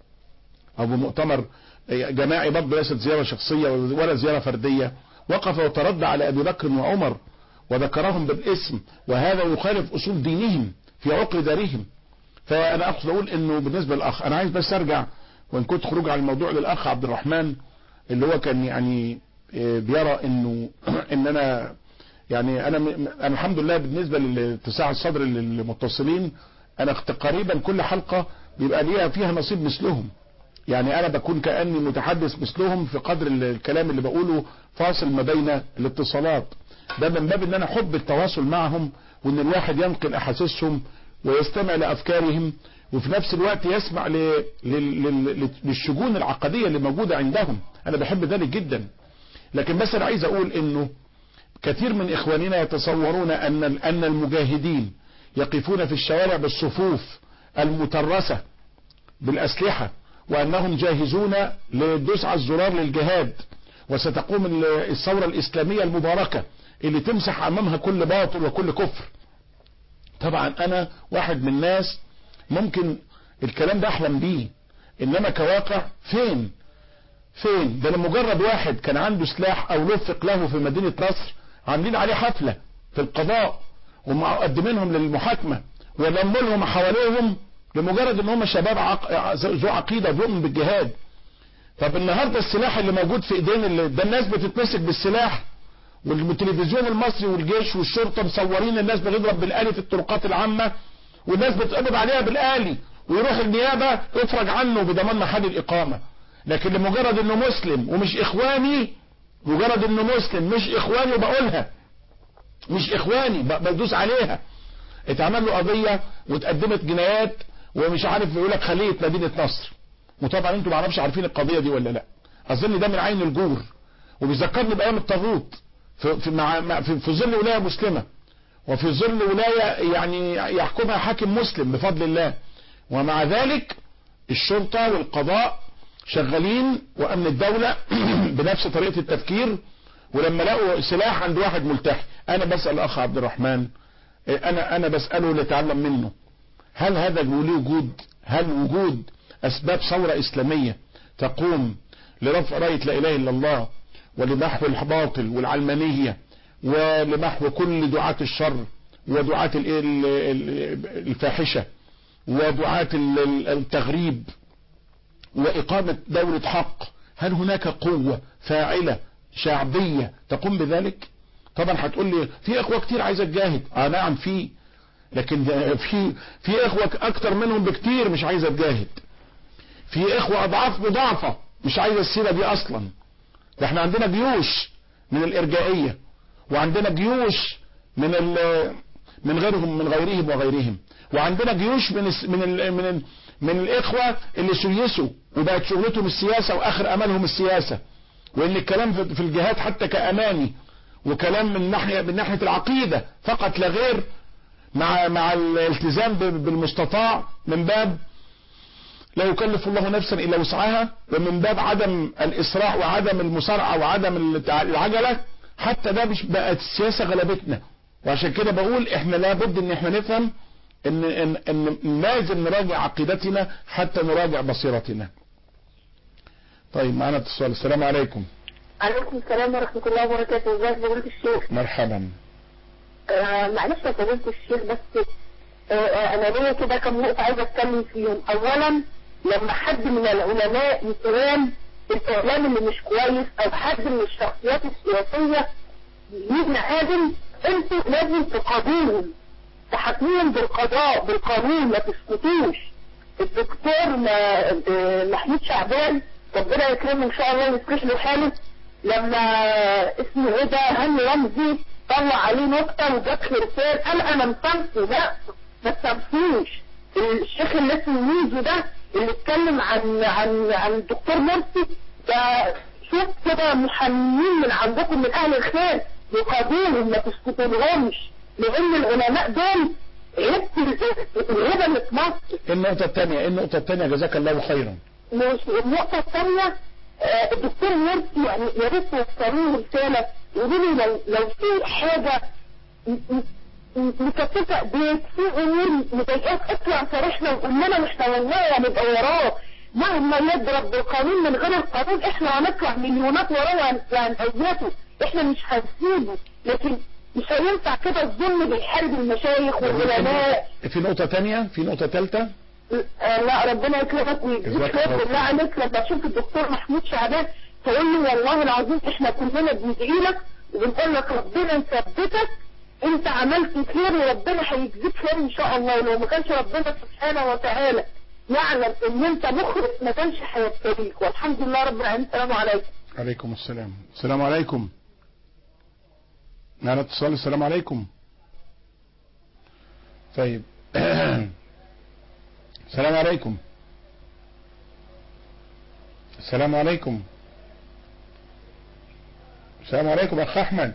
او بمؤتمر جماعي برضه ليست زياره شخصيه ولا زياره فرديه وقف وتردى على ابي بكر وعمر وذكرهم بالاسم وهذا يخالف اصول دينهم في عقر دارهم فانا اقصد اقول انه بالنسبه للاخ انا عايز بس ارجع وان كنت خروج عن الموضوع للاخ عبد الرحمن اللي هو كان يعني آه، بيرى انه ان انا يعني انا م- انا الحمد لله بالنسبه لاتساع الصدر للمتصلين انا تقريبا كل حلقه بيبقى ليها فيها نصيب مثلهم يعني انا بكون كاني متحدث مثلهم في قدر ال- الكلام اللي بقوله فاصل ما بين الاتصالات ده من باب ان انا احب التواصل معهم وان الواحد ينقل احاسيسهم ويستمع لافكارهم وفي نفس الوقت يسمع ل- لل- لل- للشجون العقديه اللي موجوده عندهم انا بحب ذلك جدا لكن بس انا عايز اقول انه كثير من اخواننا يتصورون ان ان المجاهدين يقفون في الشوارع بالصفوف المترسه بالاسلحه وانهم جاهزون للدوس على الزرار للجهاد وستقوم ال- الثوره الاسلاميه المباركه اللي تمسح امامها كل باطل وكل كفر طبعا انا واحد من الناس ممكن الكلام ده احلم بيه انما كواقع فين فين ده لمجرد واحد كان عنده سلاح او لفق له في مدينة نصر عاملين عليه حفلة في القضاء ومقدمينهم للمحاكمة ولموا لهم حواليهم لمجرد ان هم شباب عق... ذو عقيدة بيؤمن بالجهاد طب النهاردة السلاح اللي موجود في ايدين اللي ده الناس بتتمسك بالسلاح والتلفزيون المصري والجيش والشرطة مصورين الناس بتضرب بالآلي في الطرقات العامة والناس بتقبض عليها بالآلي ويروح النيابة يفرج عنه بضمان محل الإقامة لكن لمجرد انه مسلم ومش اخواني مجرد انه مسلم مش اخواني وبقولها مش اخواني ب- بدوس عليها اتعمل له قضية واتقدمت جنايات ومش عارف يقول لك خلية مدينة نصر وطبعا انتوا معرفش عارفين القضية دي ولا لا اظن ده من عين الجور وبيذكرني بايام الطاغوت في في, مع مع- في, في ظل ولاية مسلمة وفي ظل ولاية يعني يحكمها حاكم مسلم بفضل الله ومع ذلك الشرطة والقضاء شغالين وامن الدولة بنفس طريقة التفكير ولما لقوا سلاح عند واحد ملتحي انا بسأل الاخ عبد الرحمن انا انا بسأله لاتعلم منه هل هذا له وجود هل وجود اسباب ثورة اسلامية تقوم لرفع راية لا اله الا الله ولمحو الباطل والعلمانية ولمحو كل دعاة الشر ودعاة ال- ال- ال- الفاحشة ودعاة ال- ال- التغريب وإقامة دولة حق هل هناك قوة فاعلة شعبية تقوم بذلك طبعا هتقول لي في اخوة كتير عايزة تجاهد اه نعم في لكن ده في في اخوة اكتر منهم بكتير مش عايزة تجاهد في اخوة اضعاف مضاعفة مش عايزة السيرة دي اصلا ده احنا عندنا جيوش من الارجائية وعندنا جيوش من ال من غيرهم من غيرهم وغيرهم وعندنا جيوش من الس- من ال من ال من الاخوة اللي سيسوا وبقت شغلتهم السياسة واخر املهم السياسة وان الكلام في في الجهاد حتى كاماني وكلام من ناحية من ناحية العقيدة فقط لا غير مع مع الالتزام ب- بالمستطاع من باب لا يكلف الله نفسا الا وسعها ومن باب عدم الاسراع وعدم المسارعه وعدم التع- العجله حتى ده مش بقت السياسه غلبتنا وعشان كده بقول احنا لابد ان احنا نفهم ان ان, إن لازم نراجع عقيدتنا حتى نراجع بصيرتنا. طيب معانا اتصال السلام عليكم عليكم السلام ورحمة الله وبركاته ازيك فضيلة الشيخ مرحبا آه معلش يا فضيلة الشيخ بس آه آه انا ليا كده كم نقطة عايزة اتكلم فيهم اولا لما حد من العلماء يترام الاعلام اللي مش كويس او حد من الشخصيات السياسية يجي عادل انتوا لازم تقاضوهم تحاكموهم بالقضاء بالقانون ما تسكتوش الدكتور ما- آه، محمود شعبان ربنا يكرمه ان شاء الله ويصلح له حاله لما اسمه ايه ده هاني رمزي طلع عليه نكته وجاب خرفان قال انا مصنفه لا ما تصنفوش الشيخ اللي اسمه ميزو ده اللي اتكلم عن عن عن الدكتور مرسي ده شوف كده محامين من عندكم من اهل الخير يقاضوهم ما تسكتولهمش لان العلماء دول عيبة الهبه اللي في مصر النقطة الثانية إيه النقطة الثانية جزاك الله خيرا مش النقطة الثانية آه، الدكتور مرسي يعني يا ريت توصلوا له رسالة يقولوا لي لو لو في حاجة م- م- م- مكتفة ايديك في امور مضايقاك اطلع صارحنا وقول لنا واحنا والله هنبقى وراه مهما يضرب بالقانون من غير القانون احنا هنطلع مليونات وراه وهن- وهنأيده احنا مش هنسيبه لكن مش هينفع كده الظلم بيحارب المشايخ والعلماء في نقطة ثانية في نقطة ثالثة آه، لا ربنا يكرمك ويجزيك جزاك خير الله. بالله عليك لما تشوف الدكتور محمود شعبان تقول له والله العظيم احنا كلنا بندعي لك وبنقول لك ربنا يثبتك انت عملت خير وربنا هيجزيك خير ان شاء الله ولو ما كانش ربنا سبحانه وتعالى يعلم ان انت مخلص ما كانش هيبتليك والحمد لله رب العالمين السلام عليكم عليكم السلام السلام عليكم معنا اتصال السلام عليكم طيب السلام عليكم السلام عليكم السلام عليكم اخ احمد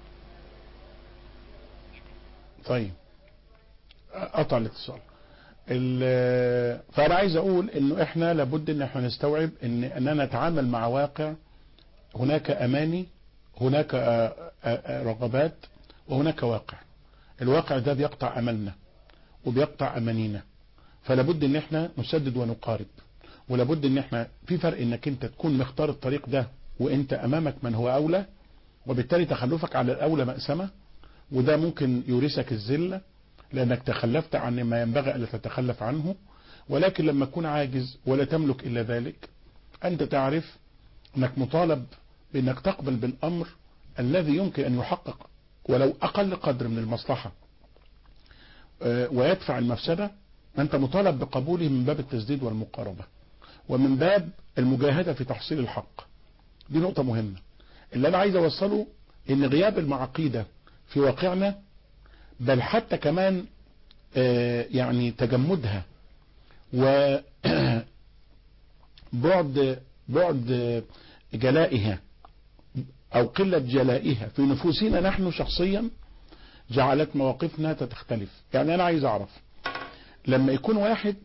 طيب قطع الاتصال ال- فانا عايز اقول انه احنا لابد ان احنا نستوعب ان اننا نتعامل مع واقع هناك اماني هناك آه، آه، آه، رغبات وهناك واقع الواقع ده بيقطع املنا وبيقطع امانينا فلابد ان احنا نسدد ونقارب ولابد ان احنا في فرق انك انت تكون مختار الطريق ده وانت امامك من هو اولى وبالتالي تخلفك على الاولى مأسمة وده ممكن يورثك الذلة لانك تخلفت عن ما ينبغي الا تتخلف عنه ولكن لما تكون عاجز ولا تملك الا ذلك انت تعرف انك مطالب بانك تقبل بالامر الذي يمكن ان يحقق ولو اقل قدر من المصلحة آه، ويدفع المفسدة انت مطالب بقبوله من باب التسديد والمقاربة ومن باب المجاهدة في تحصيل الحق دي نقطة مهمة اللي انا عايز اوصله ان غياب المعقيدة في واقعنا بل حتى كمان آه، يعني تجمدها و بعد بعد جلائها او قلة جلائها في نفوسنا نحن شخصيا جعلت مواقفنا تختلف يعني انا عايز اعرف لما يكون واحد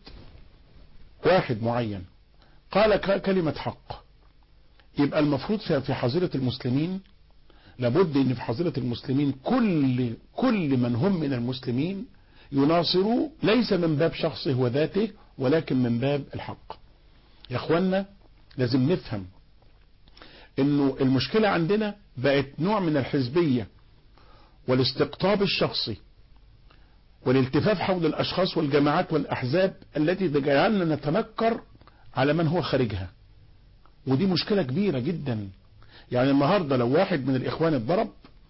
واحد معين قال ك- كلمة حق يبقى المفروض في في حظيرة المسلمين لابد ان في حظيرة المسلمين كل كل من هم من المسلمين يناصروا ليس من باب شخصه وذاته ولكن من باب الحق يا اخوانا لازم نفهم انه المشكلة عندنا بقت نوع من الحزبية والاستقطاب الشخصي والالتفاف حول الاشخاص والجماعات والاحزاب التي تجعلنا نتنكر على من هو خارجها ودي مشكلة كبيرة جدا يعني النهاردة لو واحد من الاخوان اتضرب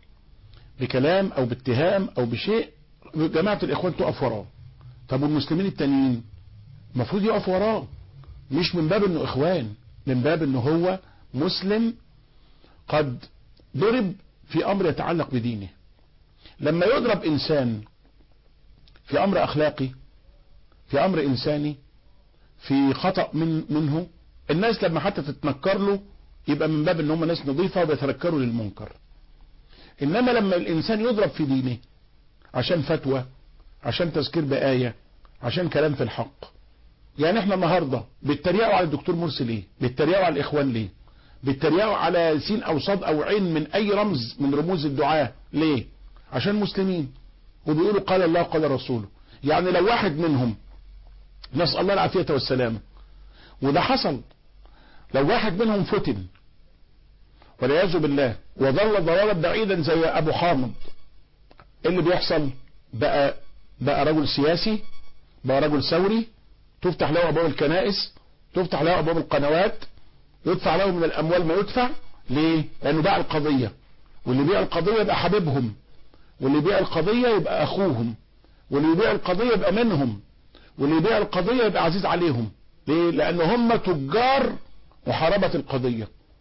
بكلام او باتهام او بشيء جماعة الاخوان تقف وراه طب والمسلمين التانيين المفروض يقف وراه مش من باب انه اخوان من باب انه هو مسلم قد ضرب في امر يتعلق بدينه لما يضرب انسان في امر اخلاقي في امر انساني في خطأ من منه الناس لما حتى تتنكر له يبقى من باب ان هم ناس نظيفة وبيتنكروا للمنكر انما لما الانسان يضرب في دينه عشان فتوى عشان تذكير بآية عشان كلام في الحق يعني احنا النهاردة بيتريقوا على الدكتور مرسي ليه بيتريقوا على الاخوان ليه بيتريقوا على سين او صاد او عين من اي رمز من رموز الدعاء ليه عشان مسلمين وبيقولوا قال الله قال رسوله يعني لو واحد منهم نسأل الله العافية والسلامة وده حصل لو واحد منهم فتن والعياذ بالله وظل ضلالا بعيدا زي ابو حامد إيه اللي بيحصل بقى بقى رجل سياسي بقى رجل ثوري تفتح له ابواب الكنائس تفتح له ابواب القنوات يدفع له من الاموال ما يدفع ليه لانه باع القضية واللي بيع القضية يبقى حبيبهم واللي بيع القضية يبقى اخوهم واللي يبيع القضية يبقى منهم واللي يبيع القضية يبقى عزيز عليهم ليه لان هم تجار محاربة القضية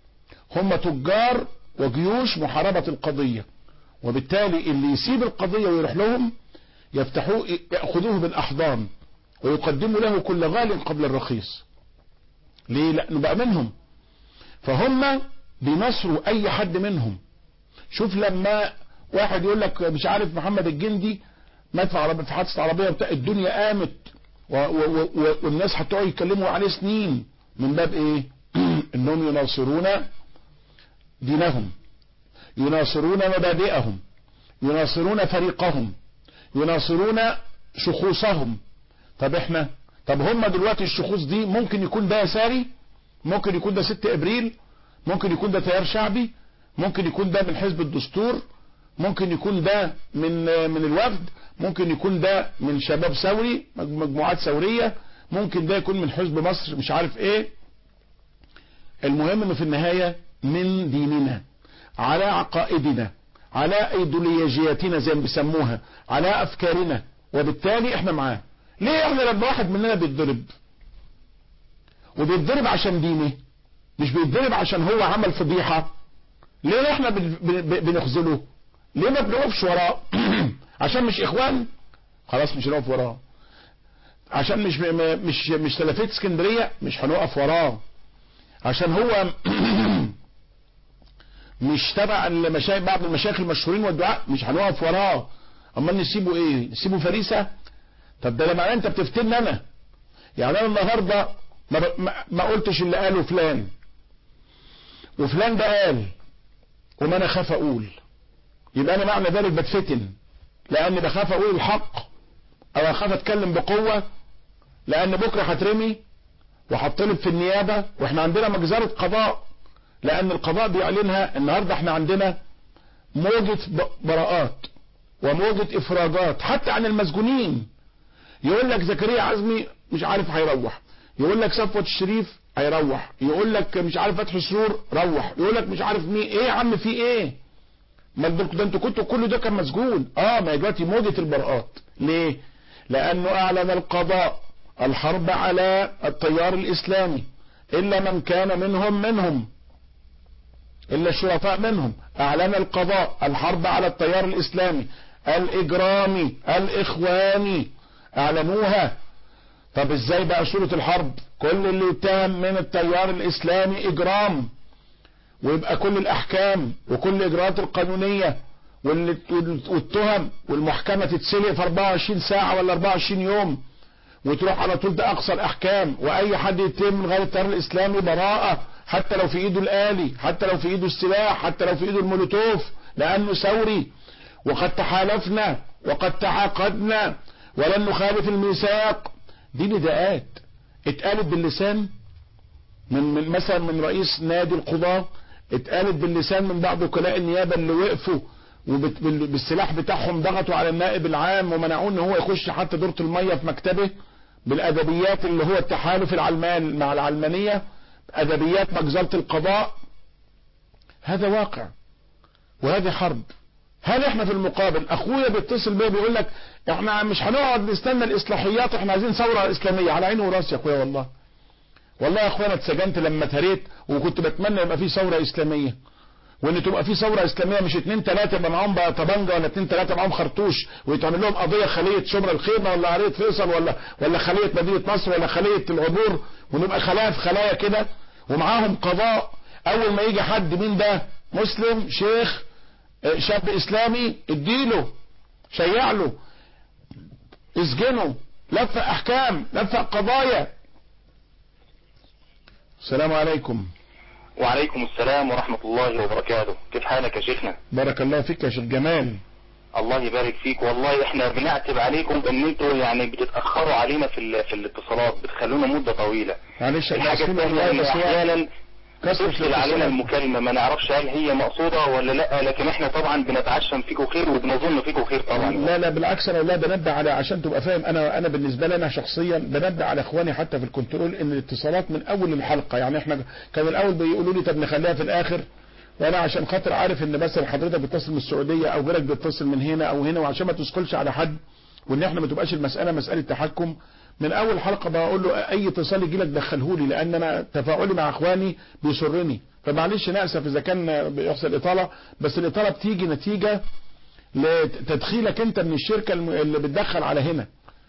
هم تجار وجيوش محاربة القضية وبالتالي اللي يسيب القضية ويروح لهم يفتحوه يأخذوه بالأحضان ويقدموا له كل غال قبل الرخيص ليه لأنه بقى منهم فهم بينصروا أي حد منهم شوف لما واحد يقول لك مش عارف محمد الجندي مات في عربية في حادثة عربية بتاع الدنيا قامت و و و والناس هتقعد يتكلموا عليه سنين من باب ايه انهم يناصرون دينهم يناصرون مبادئهم يناصرون فريقهم يناصرون شخوصهم طب احنا طب هم دلوقتي الشخوص دي ممكن يكون ده يساري ممكن يكون ده 6 ابريل ممكن يكون ده تيار شعبي ممكن يكون ده من حزب الدستور ممكن يكون ده من من الوفد ممكن يكون ده من شباب ثوري مجموعات ثورية ممكن ده يكون من حزب مصر مش عارف ايه المهم انه في النهاية من ديننا على عقائدنا على ايديولوجياتنا زي ما بيسموها على افكارنا وبالتالي احنا معاه ليه احنا لما واحد مننا بيتضرب وبيتضرب عشان دينه مش بيتضرب عشان هو عمل فضيحة ليه احنا بن- بن- بنخذله ليه ما بنقفش وراه عشان مش اخوان خلاص مش هنقف وراه عشان مش م- مش مش سلفيه اسكندريه مش هنقف وراه عشان هو مش تبع المشايخ بعض المشايخ المشهورين والدعاء مش هنقف وراه امال نسيبه ايه نسيبه فريسه طب ده معناه انت بتفتني انا يعني انا النهارده ما, ب- ما, ما قلتش اللي قاله فلان وفلان ده قال وما انا خاف اقول يبقى انا معنى ذلك بتفتن لاني بخاف اقول الحق او اخاف اتكلم بقوة لان بكرة هترمي وهطلب في النيابة واحنا عندنا مجزرة قضاء لان القضاء بيعلنها النهاردة احنا عندنا موجة ب- براءات وموجة افراجات حتى عن المسجونين يقول لك زكريا عزمي مش عارف هيروح يقول لك صفوة الشريف هيروح يقول لك مش عارف فتحي سرور روح يقول لك مش عارف مين ايه يا عم في ايه ما ده ده انتوا كنتوا كل ده كان مسجون اه ما هي دلوقتي موجة البراءات ليه لانه اعلن القضاء الحرب على التيار الاسلامي الا من كان منهم منهم الا الشرفاء منهم اعلن القضاء الحرب على التيار الاسلامي الاجرامي الاخواني اعلنوها طب ازاي بقى صورة الحرب كل اللي يتهم من التيار الاسلامي اجرام ويبقى كل الاحكام وكل الاجراءات القانونية واللي- والتهم والمحكمة تتسلق في 24 ساعة ولا 24 يوم وتروح على طول ده اقصى الاحكام واي حد يتم من غير التيار الاسلامي براءة حتى لو في ايده الالي حتى لو في ايده السلاح حتى لو في ايده المولوتوف لانه ثوري وقد تحالفنا وقد تعاقدنا ولن نخالف الميثاق دي نداءات اتقالت باللسان من, من مثلا من رئيس نادي القضاة اتقالت باللسان من بعض وكلاء النيابة اللي وقفوا وبالسلاح بتاعهم ضغطوا على النائب العام ومنعوه ان هو يخش حتى دورة المية في مكتبه بالادبيات اللي هو التحالف العلمان مع العلمانية ادبيات مجزرة القضاء هذا واقع وهذه حرب هل احنا في المقابل اخويا بيتصل بيا بيقول لك احنا مش هنقعد نستنى الاصلاحيات احنا عايزين ثورة اسلامية على عيني وراسي يا اخويا والله والله يا اخويا انا اتسجنت لما اتهريت وكنت بتمنى يبقى في ثورة اسلامية وان تبقى في ثورة اسلامية مش اتنين تلاتة يبقى معاهم بقى طبنجة ولا اتنين تلاتة معاهم خرطوش ويتعمل لهم قضية خلية شبرا الخيمة ولا عرية فيصل ولا ولا خلية مدينة نصر ولا خلية العبور ونبقى خلايا في خلايا كده ومعاهم قضاء اول ما يجي حد مين ده مسلم شيخ اه، شاب اسلامي اديله شيع له اسجنه لفق احكام لفق قضايا السلام عليكم وعليكم السلام ورحمة الله وبركاته كيف حالك يا شيخنا بارك الله فيك يا شيخ جمال الله يبارك فيك والله احنا بنعتب عليكم ان انتوا يعني بتتأخروا علينا في ال- في الاتصالات بتخلونا مدة طويلة معلش الحاجة حسبنا الثانية الله ان بس هو احيانا كسرة تفصل علينا الاتصال. المكالمة ما نعرفش هل هي مقصودة ولا لا لكن احنا طبعا بنتعشم فيكم خير وبنظن فيكم خير طبعا لا لا بالعكس انا لا بنبه على عشان تبقى فاهم انا انا بالنسبه لي انا شخصيا بنبه على اخواني حتى في الكنترول ان الاتصالات من اول الحلقه يعني احنا كان الاول بيقولوا لي طب نخليها في الاخر وانا عشان خاطر عارف ان مثلا حضرتك بتتصل من السعوديه او غيرك بيتصل من هنا او هنا وعشان ما تثقلش على حد وان احنا ما تبقاش المساله مساله تحكم من اول حلقة بقول له اي اتصال يجي لك دخله لي لان انا تفاعلي مع اخواني بيسرني فمعلش انا اسف اذا كان بيحصل اطالة بس الاطالة بتيجي نتيجة لتدخيلك انت من الشركة الم- اللي بتدخل على هنا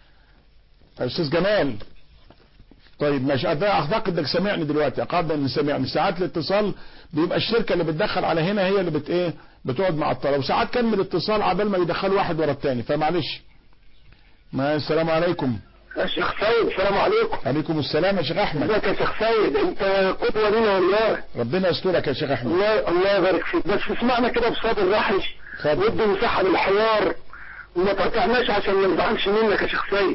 يا استاذ جمال طيب ماشي أعتقد- اعتقد انك سامعني دلوقتي اعتقد ان سامعني ساعات الاتصال بيبقى الشركة اللي بتدخل على هنا هي اللي بت ايه بتقعد مع الطلبة وساعات كان من الاتصال عبال ما يدخلوا واحد ورا التاني فمعلش ما السلام عليكم يا شيخ سيد السلام عليكم عليكم السلام يا شيخ احمد ازيك يا شيخ سيد انت قدوة لنا والله ربنا يسترك يا شيخ احمد الله الله يبارك فيك بس اسمعنا كده بصدر رحب اتفضل. ودي مساحة للحوار وما تقطعناش عشان ما نزعلش منك يا شيخ سيد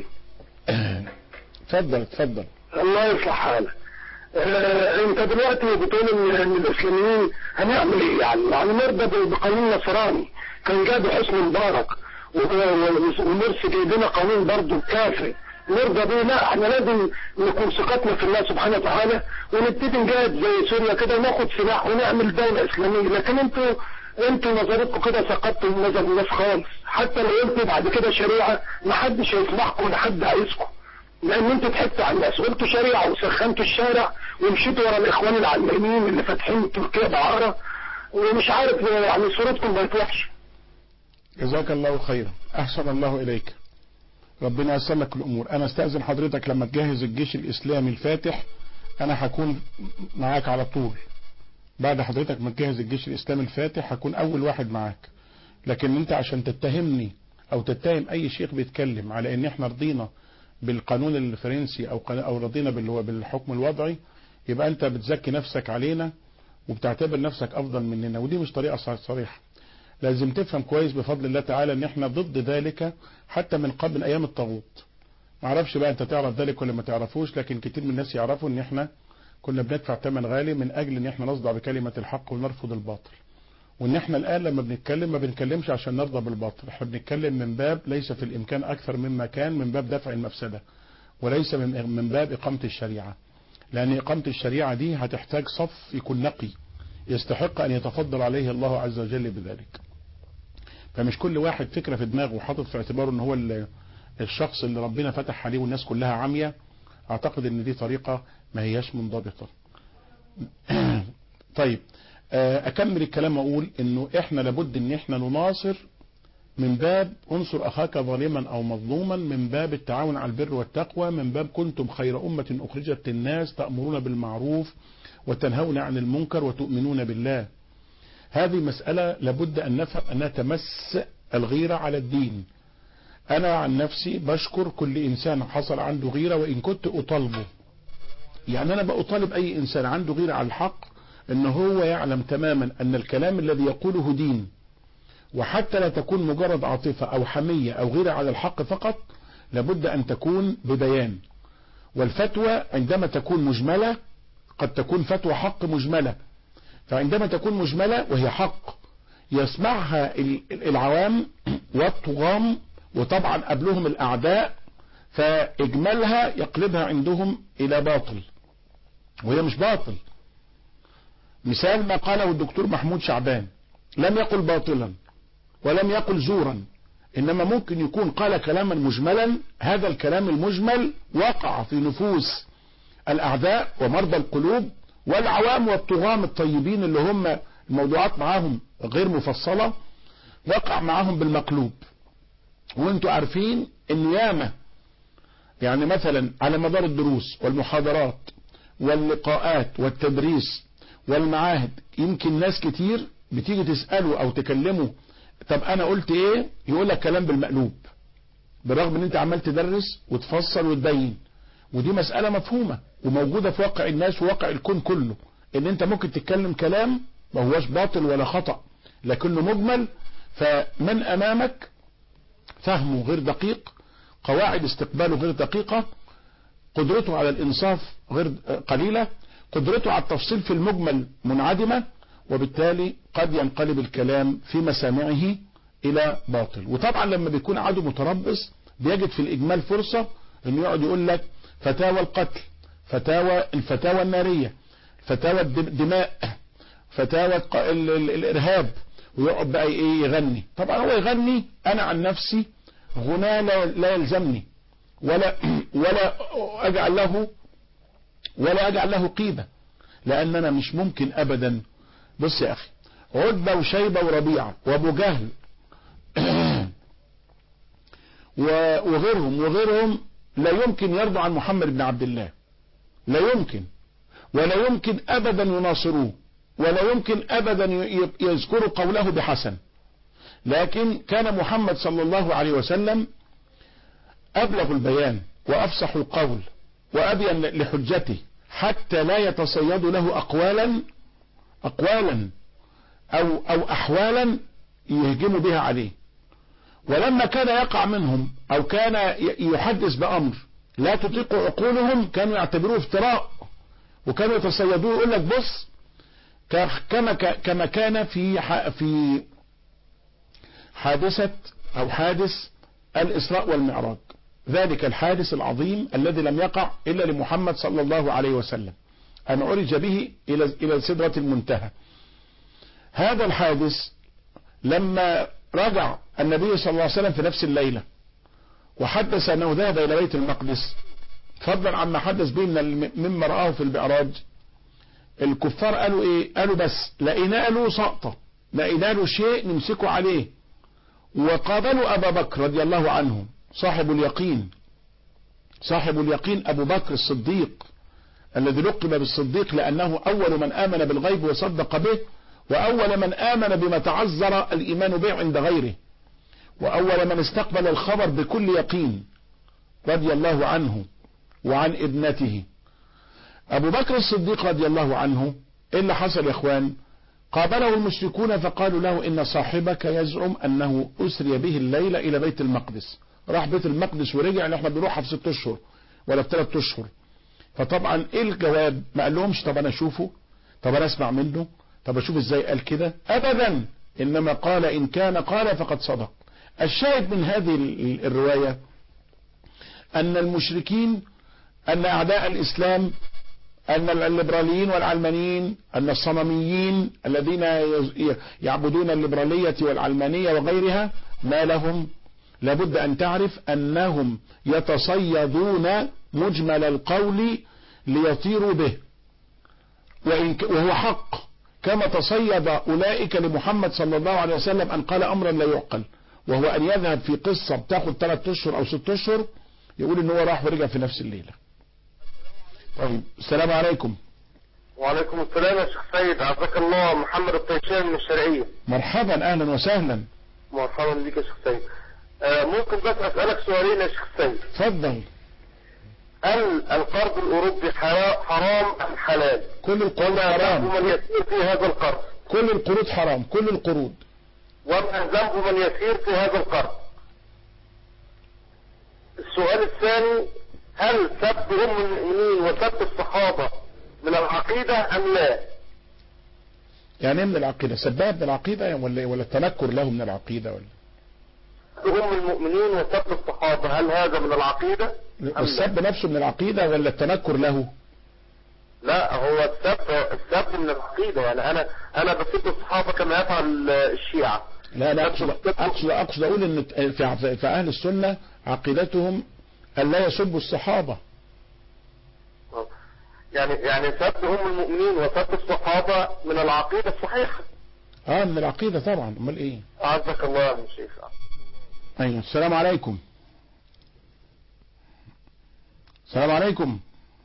اتفضل اتفضل الله يصلح حالك آه انت دلوقتي بتقول ان إن الاسلاميين هنعمل ايه يعني يعني نرضى ب- بقانون نصراني كان جاب حسني مبارك و- و- ومرسي جايب لنا قانون برضه كافر نرضى بيه لا احنا لازم نكون ثقتنا في الله سبحانه وتعالى ونبتدي نجاهد زي سوريا كده وناخد سلاح ونعمل دولة اسلامية لكن انتوا انتوا نظرتكم كده سقطتوا من نظر الناس خالص حتى لو قلتوا بعد كده شريعة محدش هيسمعكم ولا حد عايزكم لان انتوا ضحكتوا على الناس قلتوا شريعة وسخنتوا الشارع ومشيتوا ورا الاخوان العلمانيين اللي فاتحين تركيا بعارة ومش عارف يعني صورتكم بقت وحشة جزاك الله خيرا احسن الله اليك ربنا ييسر لك الامور انا استاذن حضرتك لما تجهز الجيش الاسلامي الفاتح انا هكون معاك على طول بعد حضرتك ما تجهز الجيش الاسلامي الفاتح هكون اول واحد معاك لكن انت عشان تتهمني او تتهم اي شيخ بيتكلم على ان احنا رضينا بالقانون الفرنسي او قان- او رضينا باللي هو بالحكم الوضعي يبقى انت بتزكي نفسك علينا وبتعتبر نفسك افضل مننا ودي مش طريقة ص- صريحة لازم تفهم كويس بفضل الله تعالى ان احنا ضد ذلك حتى من قبل ايام الطاغوت معرفش بقى انت تعرف ذلك ولا ما تعرفوش لكن كتير من الناس يعرفوا ان احنا كنا بندفع ثمن غالي من اجل ان احنا نصدع بكلمة الحق ونرفض الباطل وان احنا الان لما بنتكلم ما بنتكلمش عشان نرضى بالباطل احنا بنتكلم من باب ليس في الامكان اكثر مما كان من باب دفع المفسدة وليس من من باب اقامة الشريعة لان اقامة الشريعة دي هتحتاج صف يكون نقي يستحق ان يتفضل عليه الله عز وجل بذلك فمش كل واحد فكرة في دماغه وحاطط في اعتباره ان هو ال- الشخص اللي ربنا فتح عليه والناس كلها عامية اعتقد ان دي طريقة ما هياش منضبطة طيب آه، اكمل الكلام واقول انه احنا لابد ان احنا نناصر من باب انصر اخاك ظالما او مظلوما من باب التعاون على البر والتقوى من باب كنتم خير امة اخرجت للناس تأمرون بالمعروف وتنهون عن المنكر وتؤمنون بالله هذه مسألة لابد ان نفهم انها تمس الغيرة على الدين انا عن نفسي بشكر كل انسان حصل عنده غيرة وان كنت اطالبه يعني انا بأطالب اي انسان عنده غيرة على الحق ان هو يعلم تماما ان الكلام الذي يقوله دين وحتى لا تكون مجرد عاطفة او حمية او غيرة على الحق فقط لابد ان تكون ببيان والفتوى عندما تكون مجملة قد تكون فتوى حق مجملة فعندما تكون مجملة وهي حق يسمعها ال- العوام والطغام وطبعا قبلهم الاعداء فاجمالها يقلبها عندهم الى باطل وهي مش باطل مثال ما قاله الدكتور محمود شعبان لم يقل باطلا ولم يقل زورا انما ممكن يكون قال كلاما مجملا هذا الكلام المجمل وقع في نفوس الاعداء ومرضى القلوب والعوام والطغام الطيبين اللي هم الموضوعات معاهم غير مفصلة وقع معاهم بالمقلوب وانتوا عارفين ان ياما يعني مثلا على مدار الدروس والمحاضرات واللقاءات والتدريس والمعاهد يمكن ناس كتير بتيجي تسأله او تكلمه طب انا قلت ايه يقول لك كلام بالمقلوب بالرغم ان انت عمال تدرس وتفصل وتبين ودي مسألة مفهومة وموجودة في واقع الناس وواقع الكون كله ان انت ممكن تتكلم كلام ما هوش باطل ولا خطأ لكنه مجمل فمن امامك فهمه غير دقيق قواعد استقباله غير دقيقة قدرته على الانصاف غير قليلة قدرته على التفصيل في المجمل منعدمة وبالتالي قد ينقلب الكلام في مسامعه الى باطل وطبعا لما بيكون عدو متربص بيجد في الاجمال فرصة انه يقعد يقول لك فتاوى القتل فتاوى الفتاوى النارية فتاوى الدماء فتاوى الق- ال- ال- الارهاب ويقعد بقى ايه يغني طبعا هو يغني انا عن نفسي غناء لا, لا يلزمني ولا ولا اجعل له ولا اجعل له قيمة لان انا مش ممكن ابدا بص يا اخي عتبة وشيبة وربيعة وابو جهل وغيرهم وغيرهم لا يمكن يرضوا عن محمد بن عبد الله لا يمكن ولا يمكن ابدا يناصروه ولا يمكن ابدا يذكروا قوله بحسن لكن كان محمد صلى الله عليه وسلم ابلغ البيان وافصح القول وابين لحجته حتى لا يتصيد له اقوالا اقوالا او او احوالا يهجموا بها عليه ولما كان يقع منهم او كان يحدث بامر لا تطيق عقولهم كانوا يعتبروه افتراء وكانوا يتصيدوه يقول لك بص كما كما كان في في حادثة او حادث الاسراء والمعراج ذلك الحادث العظيم الذي لم يقع الا لمحمد صلى الله عليه وسلم ان عرج به الى الى سدرة المنتهى هذا الحادث لما رجع النبي صلى الله عليه وسلم في نفس الليلة وحدث أنه ذهب إلى بيت المقدس فضلا عما حدث به مما رآه في البعراج الكفار قالوا ايه قالوا بس لقينا له سقطة لقينا له شيء نمسكه عليه وقابلوا أبا بكر رضي الله عنه صاحب اليقين صاحب اليقين أبو بكر الصديق الذي لقب بالصديق لأنه أول من آمن بالغيب وصدق به وأول من آمن بما تعذر الإيمان به عند غيره وأول من استقبل الخبر بكل يقين رضي الله عنه وعن ابنته أبو بكر الصديق رضي الله عنه إيه اللي حصل يا إخوان قابله المشركون فقالوا له إن صاحبك يزعم أنه أسري به الليلة إلى بيت المقدس راح بيت المقدس ورجع احنا بنروحها في ست أشهر ولا في ثلاث أشهر فطبعا إيه الجواب ما قال لهمش طب أنا أشوفه طب أنا أسمع منه طب اشوف ازاي قال كده ابدا انما قال ان كان قال فقد صدق الشاهد من هذه الرواية ان المشركين ان اعداء الاسلام ان الليبراليين والعلمانيين ان الصنميين الذين يعبدون الليبرالية والعلمانية وغيرها ما لهم لابد ان تعرف انهم يتصيدون مجمل القول ليطيروا به وهو حق كما تصيد أولئك لمحمد صلى الله عليه وسلم أن قال أمرا لا يعقل وهو أن يذهب في قصة بتاخد ثلاث أشهر أو ست أشهر يقول إن هو راح ورجع في نفس الليلة طيب السلام عليكم وعليكم السلام يا شيخ سيد عزك الله محمد الطيشان من الشرقية مرحبا أهلا وسهلا مرحبا بك يا شيخ سيد آه ممكن بس أسألك سؤالين يا شيخ سيد تفضل هل القرض الأوروبي حرام أم حلال كل القروض حرام من يسير في هذا القرض كل القروض حرام كل القروض وما ذنب من يسير في هذا القرض السؤال الثاني هل سب أم المؤمنين وسب الصحابة من العقيدة أم لا يعني ايه من العقيدة سبها من العقيدة ولا ولا التنكر له من العقيدة ولا أم المؤمنين وسب الصحابة هل هذا من العقيدة أم لا السب نفسه من العقيدة ولا التنكر له لا هو السب السب من العقيدة يعني أنا أنا بسب الصحابة كما يفعل الشيعة لا لا اقصد اقصد اقصد اقول ان في في اهل السنة عقيدتهم ان لا يسبوا الصحابة يعني يعني سب هم المؤمنين وسب الصحابة من العقيدة الصحيحة اه من العقيدة طبعا امال ايه أعزك الله يا شيخ ايوه السلام عليكم السلام عليكم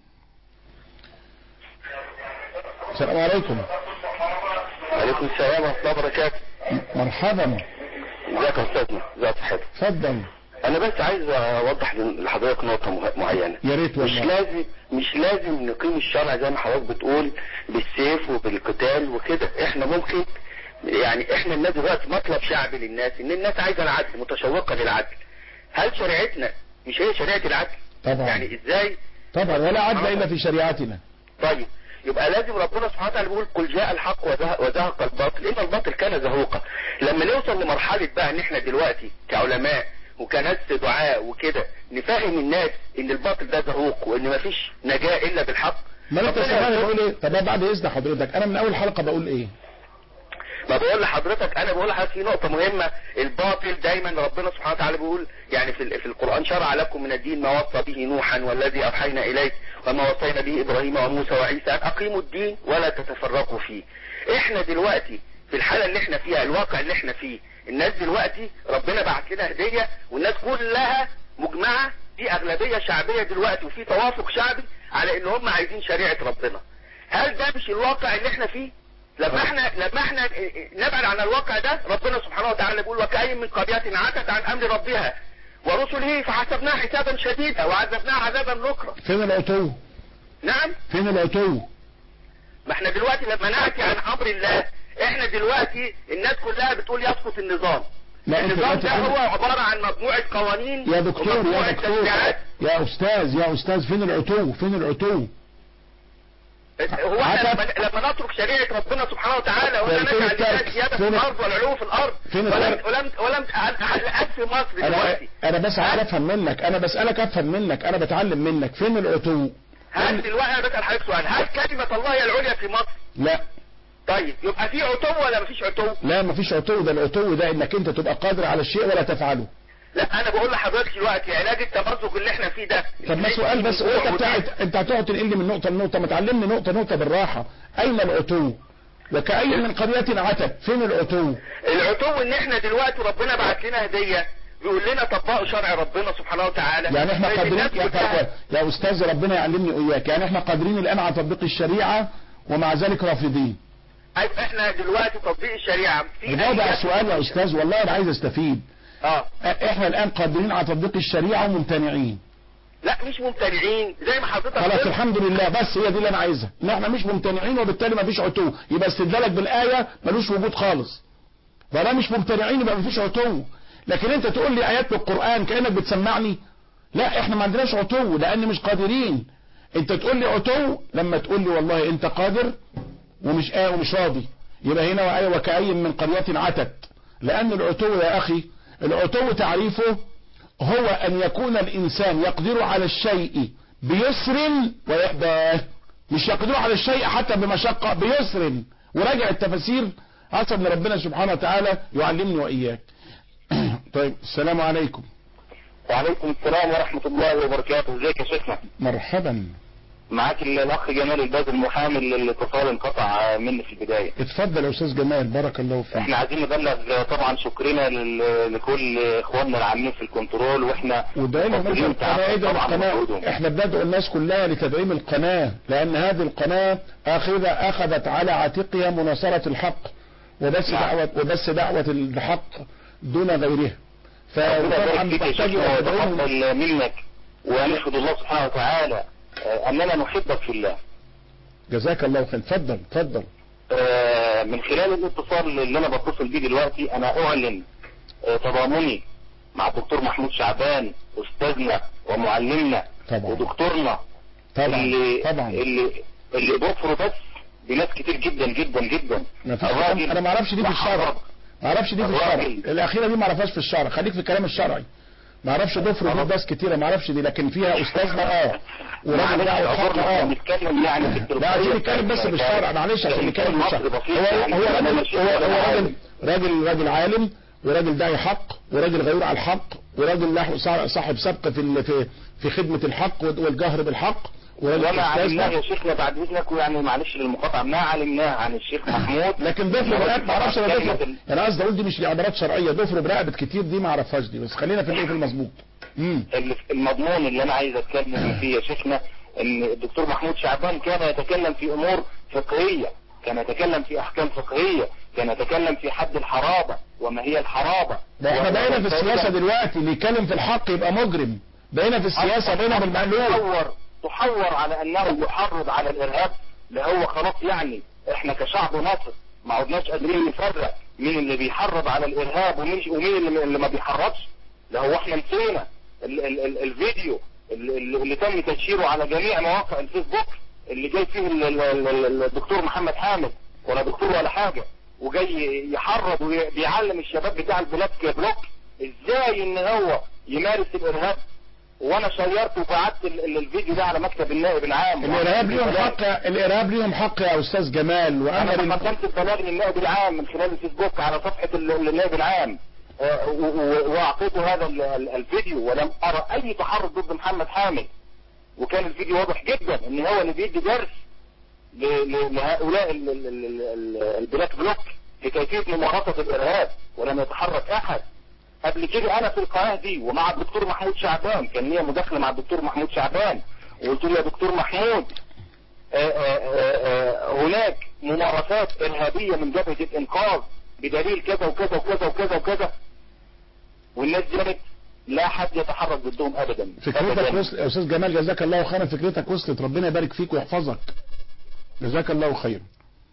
السلام عليكم وعليكم السلام ورحمة الله وبركاته مرحبا ازيك يا استاذنا ازيك يا حبيبي اتفضل انا بس عايز اوضح لحضرتك نقطة مه- معينة يا ريت مش والله لازم مش لازم نقيم الشرع زي ما حضرتك بتقول بالسيف وبالقتال وكده احنا ممكن يعني احنا الناس دلوقتي مطلب شعبي للناس ان الناس عايزه العدل متشوقه للعدل هل شريعتنا مش هي شريعه العدل طبعا يعني ازاي طبعا ولا عدل الا في شريعتنا طيب يبقى لازم ربنا سبحانه وتعالى بيقول قل جاء الحق وزهق وزهق الباطل ان الباطل كان زهوقا لما نوصل لمرحله بقى ان احنا دلوقتي كعلماء وكناس دعاء وكده نفهم الناس ان الباطل ده زهوق وان مفيش نجاة الا بالحق ما انت ربنا سامعني يرزقنا. بقول ايه طب بعد اذن حضرتك انا من اول حلقة بقول ايه ما بقول لحضرتك انا بقول لحضرتك في نقطة مهمة الباطل دايما ربنا سبحانه وتعالى بيقول يعني في, ال- في القرآن شرع لكم من الدين ما وصى به نوحا والذي اوحينا اليك وما وصينا به ابراهيم وموسى وعيسى ان اقيموا الدين ولا تتفرقوا فيه احنا دلوقتي في الحالة اللي احنا فيها الواقع اللي احنا فيه الناس دلوقتي ربنا بعت لنا هدية والناس كلها مجمعة في اغلبية شعبية دلوقتي وفي توافق شعبي على ان هم عايزين شريعة ربنا هل ده مش الواقع اللي احنا فيه لما احنا لما احنا نبعد عن الواقع ده ربنا سبحانه وتعالى بيقول وكأي من قرية عتت عن امر ربها ورسله فحسبناها حسابا شديدا وعذبناها عذابا نكرا فين العتو نعم فين العتو ما احنا دلوقتي لما نأتي عن امر الله احنا دلوقتي الناس كلها بتقول يسقط النظام لا انت النظام دلوقتي ده هو عندك- عبارة عن مجموعة قوانين يا دكتور يا ومجموعة دكتور تشريعات. يا استاذ يا استاذ فين العتو فين العتو هو احنا عتب. لما, لما نترك شريعة ربنا سبحانه وتعالى ولا فين نجعل الترك؟ لله زيادة في فين- الارض والعلو في الارض فين ولم الترك؟ ولم ولم الآن في مصر انا دلوقتي انا بس عايز افهم منك انا بسالك افهم منك انا بتعلم منك فين العتو هل دلوقتي انا بسأل حضرتك سؤال هل كلمة الله هي العليا في مصر لا طيب يبقى في عتو ولا مفيش عتو لا مفيش عتو ده العتو ده انك انت تبقى قادر على الشيء ولا تفعله لا انا بقول لحضرتك دلوقتي علاج التمزق اللي احنا فيه ده طب ما سؤال بس هو انت بتاعت انت هتقعد تنقلني من نقطه لنقطه ما تعلمني نقطه نقطه بالراحه اين العتو وكأي من قرية عتت فين العتو العتو ان احنا دلوقتي ربنا بعت لنا هدية بيقول لنا طبقوا شرع ربنا سبحانه وتعالى يعني احنا طيب قادرين الناس يا, كلها- يا استاذ ربنا يعلمني واياك يعني احنا قادرين الان على تطبيق الشريعة ومع ذلك رافضين أيوة، احنا دلوقتي تطبيق الشريعة في الوضع أي- السؤال يا استاذ والله انا عايز استفيد اه احنا الان قادرين على تطبيق الشريعة وممتنعين لا مش ممتنعين زي ما حضرتك خلاص قلت. الحمد لله بس هي دي اللي انا عايزها ان احنا مش ممتنعين وبالتالي ما فيش عتو يبقى استدلالك بالايه ملوش وجود خالص فلا مش ممتنعين يبقى ما فيش عتو لكن انت تقول لي ايات بالقران كانك بتسمعني لا احنا ما عندناش عتو لان مش قادرين انت تقول لي عتو لما تقول لي والله انت قادر ومش آه ومش راضي يبقى هنا وآية وكأي من قرية عتت لأن العتو يا أخي العتو تعريفه هو أن يكون الإنسان يقدر على الشيء بيسر ويقدر مش يقدر على الشيء حتى بمشقة بيسر وراجع التفاسير حسب ما ربنا سبحانه وتعالى يعلمني وإياك طيب السلام عليكم وعليكم السلام ورحمة الله وبركاته ازيك يا شيخنا مرحبا معاك الاخ جمال الباز المحامي اللي الاتصال انقطع مني في البداية اتفضل يا أستاذ جمال بارك الله فيك احنا عايزين نبلغ طبعا شكرنا لل- لكل اخواننا العاملين في الكنترول واحنا ودايما مقدرين مثلا القناة تعبهم ادعم طبعاً القناة ومجهودهم. احنا بندعو الناس كلها لتدعيم القناة لان هذه القناة اخذ اخذت على عاتقها مناصرة الحق وبس نعم. دعوة وبس دعوة الحق دون غيرها ربنا فطبعا يبارك فيك يا بتحتاج شيخنا الى تدعيم ويتقبل منك ونشهد الله سبحانه وتعالى آه، اننا نحبك في الله جزاك الله خير اتفضل اتفضل آه، من خلال الاتصال اللي انا بتصل بيه دلوقتي انا اعلن آه، تضامني مع الدكتور محمود شعبان استاذنا ومعلمنا طبعا ودكتورنا طبعا اللي طبعا اللي اللي بيكفروا بس بناس كتير جدا جدا جدا ما فيش الراجل انا ما اعرفش دي في الشرع محرم. ما اعرفش دي في الشرع الراجل. الاخيره دي ما اعرفهاش في الشرع خليك في الكلام الشرعي ما اعرفش ضفر خلاص. بس كتيره ما اعرفش دي لكن فيها استاذنا اه وراجل معلش دعوه حق عذرنا، اه احنا بنتكلم يعني في لا عايزين نتكلم بس بالشرع معلش عشان نتكلم بالشرع هو هو راجل هو هو راجل راجل راجل عالم وراجل داعي حق وراجل غيور على الحق وراجل له صا- صاحب سبق في ال- في في خدمة الحق والجهر بالحق وراجل وما علمناه أستاذنا. يا شيخنا بعد اذنك يعني معلش للمقاطعه ما علمناه عن الشيخ محمود لكن ضفر برقبة ما اعرفش انا كلمة ضفر انا قصدي اقول دي مش عبارات شرعية ضفر برقبة كتير دي ما اعرفهاش دي بس خلينا في الايه في المظبوط امم اللي في المضمون اللي انا عايز اتكلم فيه يا شيخنا ان الدكتور محمود شعبان كان يتكلم في امور فقهية كان يتكلم في احكام فقهية كان يتكلم في حد الحرابة وما هي الحرابة ده احنا بقينا في السياسة دلوقتي اللي يتكلم في الحق يبقى مجرم بقينا في السياسة بقينا بالمقلوب تحور تحور على انه يحرض على الارهاب اللي هو خلاص يعني احنا كشعب مصر ما عدناش قادرين نفرق مين اللي بيحرض على الارهاب ومين ومين اللي, اللي ما بيحرضش ده هو احنا نسينا ال ال ال الفيديو اللي, اللي تم تنشيره على جميع مواقع الفيسبوك اللي جاي فيه ال- ال- ال- الدكتور محمد حامد ولا دكتور ولا حاجة وجاي يحرض وبيعلم الشباب بتاع البلاك بلوك ازاي ان هو يمارس الارهاب وانا شيرت وبعت ال- ال- الفيديو ده على مكتب النائب العام الارهاب ليهم حق الارهاب ليهم حق يا استاذ جمال انا وانا قدمت البلاغ للنائب العام من خلال الفيسبوك على صفحة ال- النائب العام آه، و- و- واعطيته هذا ال- ال- الفيديو ولم ارى اي تحرك ضد محمد حامد وكان الفيديو واضح جدا ان هو اللي بيدي درس ل- ل- لهؤلاء ال- ال- ال- ال- البلاك بلوك في كيفية ممارسة الارهاب ولم يتحرك احد قبل كده انا في القناة دي ومع الدكتور محمود شعبان كان ليا مداخلة مع الدكتور محمود شعبان وقلت له يا دكتور محمود آه، آه، آه، هناك ممارسات ارهابية من جبهة الانقاذ بدليل كذا وكذا وكذا وكذا وكذا والناس دي قالت لا حد يتحرك ضدهم ابدا فكرتك أبداً. وصل يا استاذ جمال جزاك الله خيرا فكرتك وصلت ربنا يبارك فيك ويحفظك جزاك الله خيرا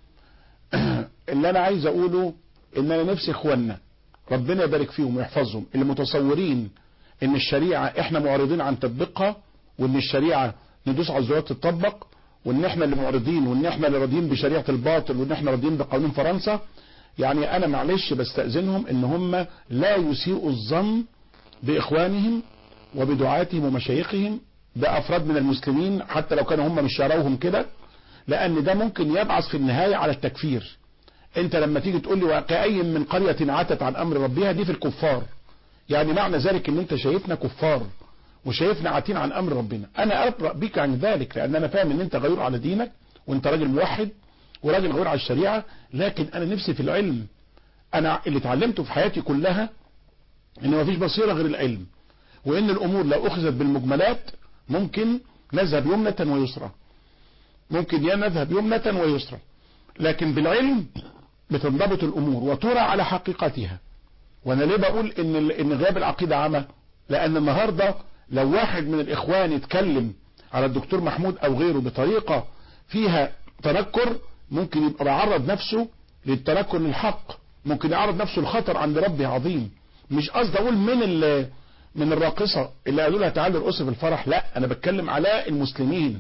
اللي انا عايز اقوله ان انا نفسي اخواننا ربنا يبارك فيهم ويحفظهم اللي متصورين ان الشريعة احنا معرضين عن تطبيقها وان الشريعة ندوس على الزرار تطبق وان احنا اللي معرضين وان احنا اللي راضيين بشريعة الباطل وان احنا راضيين بقانون فرنسا يعني انا معلش بستأذنهم ان هم لا يسيئوا الظن باخوانهم وبدعاتهم ومشايخهم بافراد من المسلمين حتى لو كانوا هم مش يروهم كده لان ده ممكن يبعث في النهاية على التكفير انت لما تيجي تقول لي وكأي من قرية عتت عن امر ربها دي في الكفار يعني معنى ذلك ان انت شايفنا كفار وشايفنا عاتين عن امر ربنا انا ابرأ بك عن ذلك لان انا فاهم ان انت غيور على دينك وانت راجل موحد وراجل غيور على الشريعة لكن انا نفسي في العلم انا اللي اتعلمته في حياتي كلها ان مفيش بصيرة غير العلم وان الامور لو اخذت بالمجملات ممكن نذهب يمنة ويسرى ممكن يا نذهب يمنة ويسرى لكن بالعلم بتنضبط الامور وترى على حقيقتها وانا ليه بقول ان ال- ان غياب العقيدة عمى لان النهاردة لو واحد من الاخوان يتكلم على الدكتور محمود او غيره بطريقة فيها تنكر ممكن يبقى بيعرض نفسه للتنكر للحق ممكن يعرض نفسه لخطر عند ربه عظيم مش قصدي اقول من ال- من الراقصة اللي قالوا لها تعالوا ارقصي في الفرح لا انا بتكلم على المسلمين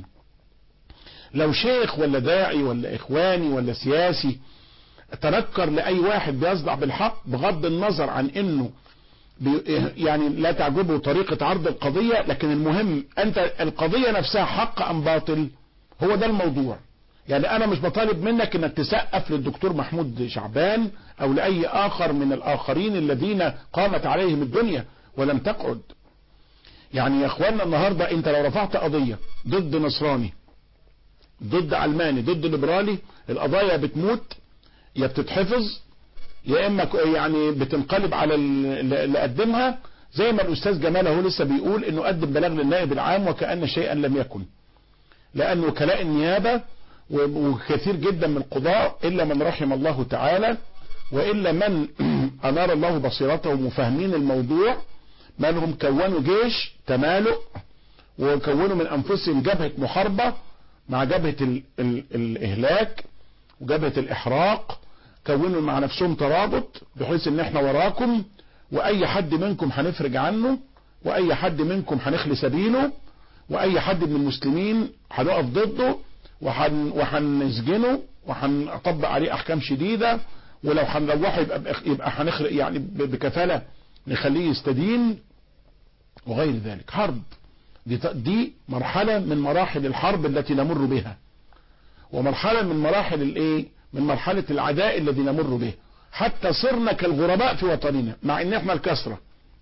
لو شيخ ولا داعي ولا اخواني ولا سياسي تنكر لأي واحد بيصدع بالحق بغض النظر عن انه بي يعني لا تعجبه طريقة عرض القضية لكن المهم انت القضية نفسها حق ام باطل هو ده الموضوع يعني انا مش بطالب منك انك تسقف للدكتور محمود شعبان او لاي اخر من الاخرين الذين قامت عليهم الدنيا ولم تقعد يعني يا اخوانا النهاردة انت لو رفعت قضية ضد نصراني ضد علماني ضد ليبرالي القضايا بتموت يا بتتحفظ يا اما ك- يعني بتنقلب على ال- اللي قدمها زي ما الاستاذ جمال اهو لسه بيقول انه قدم بلاغ للنائب العام وكأن شيئا لم يكن لان وكلاء النيابة و- وكثير جدا من القضاء الا من رحم الله تعالى والا من انار الله بصيرتهم وفاهمين الموضوع منهم كونوا جيش تمالؤ وكونوا من انفسهم جبهة محاربة مع جبهة ال ال الاهلاك وجبهة الاحراق كونوا مع نفسهم ترابط بحيث ان احنا وراكم واي حد منكم هنفرج عنه واي حد منكم هنخلي سبيله واي حد من المسلمين هنقف ضده وهن وهنسجنه وهنطبق عليه احكام شديدة ولو هنروحه يبقى يبقى هنخرق يعني ب- بكفالة نخليه يستدين وغير ذلك حرب دي, دي مرحلة من مراحل الحرب التي نمر بها ومرحلة من مراحل الايه من مرحلة العداء الذي نمر به حتى صرنا كالغرباء في وطننا مع ان احنا الكسرة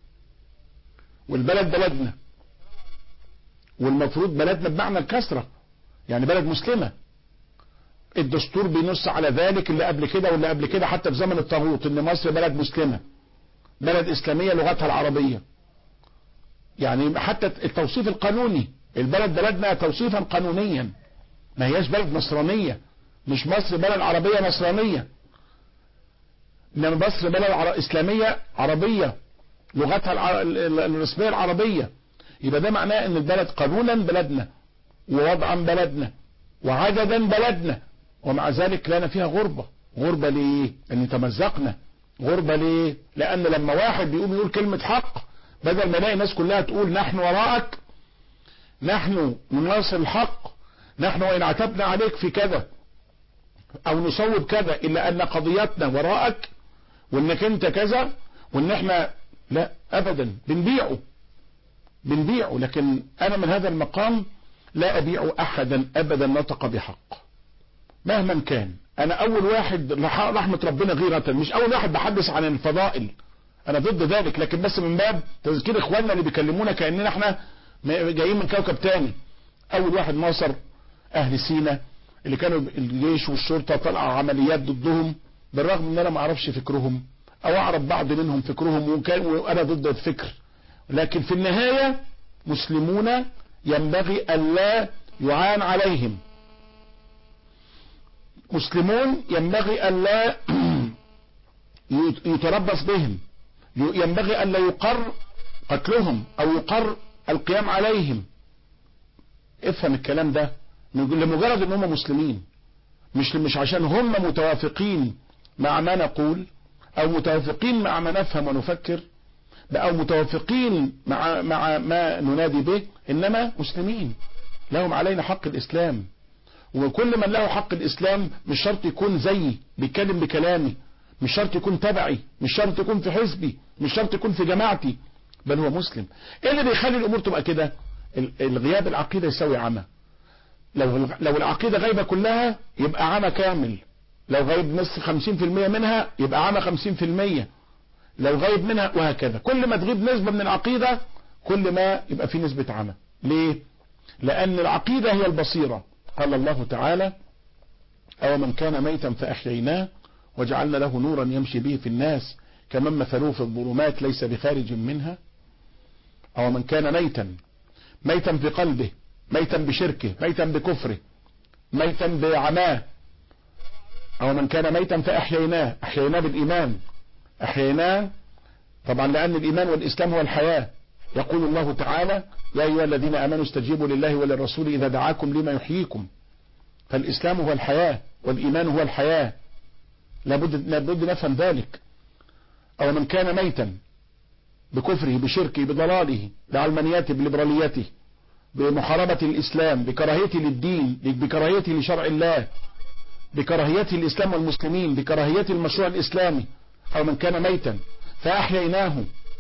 والبلد بلدنا والمفروض بلدنا بمعنى الكسرة يعني بلد مسلمة الدستور بينص على ذلك اللي قبل كده واللي قبل كده حتى في زمن الطاغوت ان مصر بلد مسلمة بلد اسلامية لغتها العربية يعني حتى التوصيف القانوني البلد بلدنا توصيفا قانونيا ما هياش بلد نصرانية مش مصر بلد عربية نصرانية انما مصر بلد عر... اسلامية عربية لغتها الع... الرسمية العربية يبقى ده معناه ان البلد قانونا بلدنا ووضعا بلدنا وعددا بلدنا ومع ذلك لنا فيها غربة غربة ليه ان تمزقنا غربة ليه لان لما واحد بيقوم يقول كلمة حق بدل ما يلاقي الناس كلها تقول نحن وراءك نحن نناصر الحق نحن وإن عتبنا عليك في كذا أو نصوب كذا إلا أن قضيتنا وراءك وإنك أنت كذا وإن إحنا لا أبدا بنبيعه بنبيعه لكن انا من هذا المقام لا ابيع احدا ابدا نطق بحق مهما كان انا اول واحد رحمة ربنا غيرة مش اول واحد بحدث عن الفضائل انا ضد ذلك لكن بس من باب تذكير اخواننا اللي بيكلمونا كأننا احنا جايين من كوكب تاني اول واحد ناصر اهل سينا اللي كانوا الجيش والشرطة طلعوا عمليات ضدهم بالرغم ان انا ما اعرفش فكرهم او اعرف بعض منهم فكرهم وكان وانا ضد الفكر لكن في النهاية مسلمون ينبغي الا يعان عليهم مسلمون ينبغي الا يتربص بهم ينبغي الا يقر قتلهم او يقر القيام عليهم افهم الكلام ده لمجرد ان هم مسلمين مش مش عشان هم متوافقين مع ما نقول او متوافقين مع ما نفهم ونفكر او متوافقين مع مع ما ننادي به انما مسلمين لهم علينا حق الاسلام وكل من له حق الاسلام مش شرط يكون زيي بيتكلم بكلامي مش شرط يكون تبعي مش شرط يكون في حزبي مش شرط يكون في جماعتي بل هو مسلم ايه اللي بيخلي الامور تبقى كده الغياب العقيدة يساوي عمى لو لو العقيدة غايبة كلها يبقى عمى كامل لو غايب نص 50% منها يبقى عمى 50% لو غايب منها وهكذا كل ما تغيب نسبة من العقيدة كل ما يبقى في نسبة عمى ليه لأن العقيدة هي البصيرة قال الله تعالى أو من كان ميتا فأحييناه وجعلنا له نورا يمشي به في الناس كمن مثلوه في الظلمات ليس بخارج منها أو من كان ميتا ميتا في قلبه ميتا بشركه ميتا بكفره ميتا بعماه أو من كان ميتا فأحييناه أحييناه بالإيمان أحييناه طبعا لأن الإيمان والإسلام هو الحياة يقول الله تعالى يا أيها الذين آمنوا استجيبوا لله وللرسول إذا دعاكم لما يحييكم فالإسلام هو الحياة والإيمان هو الحياة لابد, لابد نفهم ذلك أو من كان ميتا بكفره بشركه بضلاله بعلمانيته بليبراليته بمحاربة الإسلام بكراهيته للدين بكراهيته لشرع الله بكراهيته الإسلام والمسلمين بكراهيته المشروع الإسلامي أو من كان ميتا فأحييناه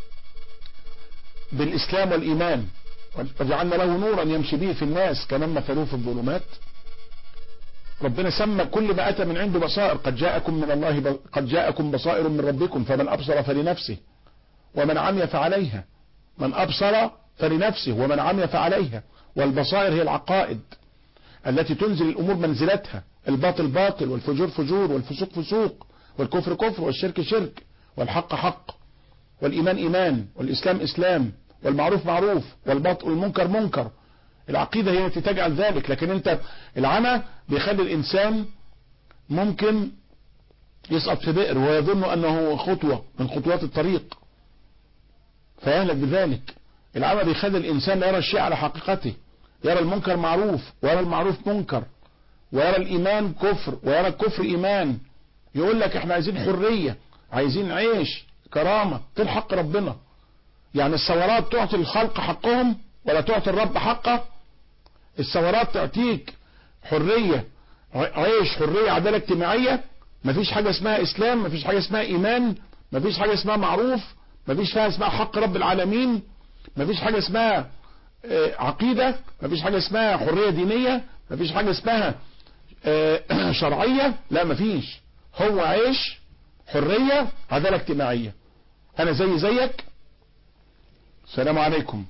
بالإسلام والإيمان وجعلنا له نورا يمشي به في الناس كمن مثلوه في الظلمات ربنا سمى كل ما أتى من عنده بصائر قد جاءكم من الله قد جاءكم بصائر من ربكم فمن أبصر فلنفسه ومن عمي فعليها من أبصر فلنفسه ومن عمي فعليها والبصائر هي العقائد التي تنزل الأمور منزلتها الباطل باطل والفجور فجور والفسوق فسوق والكفر كفر والشرك شرك والحق حق والإيمان إيمان والإسلام إسلام والمعروف معروف والباطل والمنكر منكر العقيدة هي التي تجعل ذلك لكن انت العمى بيخلي الإنسان ممكن يسقط في بئر ويظن أنه خطوة من خطوات الطريق فيهلك بذلك العمى بيخلي الإنسان لا يرى الشيء على حقيقته يرى المنكر معروف ويرى المعروف منكر ويرى الإيمان كفر ويرى الكفر إيمان يقول لك احنا عايزين حرية عايزين عيش كرامة فين حق ربنا يعني الثورات تعطي الخلق حقهم ولا تعطي الرب حقه الثورات تعطيك حرية عيش حرية عدالة اجتماعية مفيش حاجة اسمها اسلام مفيش حاجة اسمها ايمان مفيش حاجة اسمها معروف مفيش حاجة اسمها حق رب العالمين مفيش حاجة اسمها عقيدة مفيش حاجة اسمها حرية دينية مفيش حاجة اسمها شرعية لا مفيش هو عيش حرية عدالة اجتماعية انا زي زيك السلام عليكم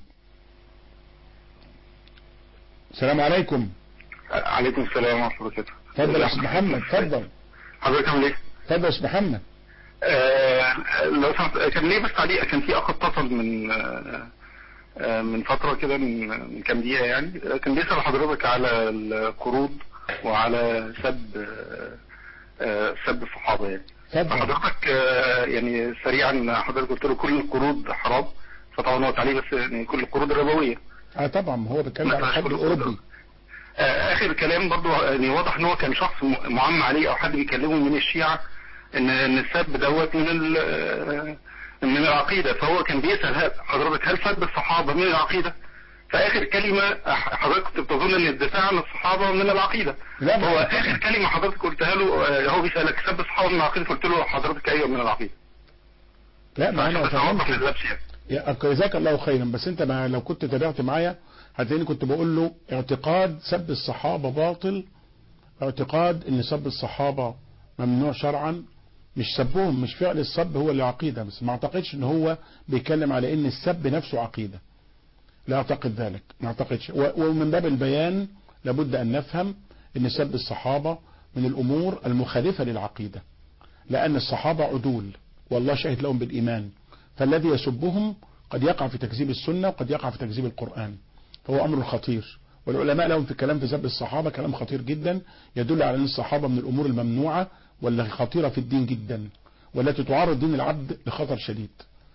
السلام عليكم عليكم السلام ورحمة الله وبركاته اتفضل يا استاذ محمد اتفضل حضرتك عامل ايه؟ اتفضل يا استاذ محمد آه لو سمحت كان ليه بس تعليق كان في اخ اتصل من آه آه من فترة كده من من كام دقيقة يعني كان بيسأل حضرتك على القروض وعلى سب آه سب الصحابة يعني فحضرتك آه يعني سريعا حضرتك قلت له كل القروض حرام فطبعا هو تعليق بس يعني كل القروض الربوية اه طبعا هو بيتكلم على الحد الاوروبي آه اخر كلام برضو يعني واضح ان هو كان شخص معمى عليه او حد بيكلمه من الشيعة ان ان السب دوت من من العقيدة فهو كان بيسأل حضرتك هل سب الصحابة من العقيدة فاخر كلمة حضرتك كنت بتظن ان الدفاع عن الصحابة من العقيدة لا هو اخر كلمة حضرتك قلتها له هو بيسألك سب الصحابة من العقيدة قلت له حضرتك ايوه من العقيدة لا ما انا فهمت يا- جزاك الله خيرا بس انت ما لو كنت تابعت معايا هتلاقيني كنت بقول له اعتقاد سب الصحابة باطل اعتقاد ان سب الصحابة ممنوع شرعا مش سبهم مش فعل السب هو اللي عقيدة بس ما اعتقدش ان هو بيتكلم على ان السب نفسه عقيدة لا اعتقد ذلك ما اعتقدش و- ومن باب البيان لابد ان نفهم ان سب الصحابة من الامور المخالفة للعقيدة لان الصحابة عدول والله شهد لهم بالايمان فالذي يسبهم قد يقع في تكذيب السنة وقد يقع في تكذيب القرآن فهو امر خطير والعلماء لهم في الكلام في سب الصحابة كلام خطير جدا يدل على ان الصحابة من الامور الممنوعة والتي خطيرة في الدين جدا والتي تعرض دين العبد لخطر شديد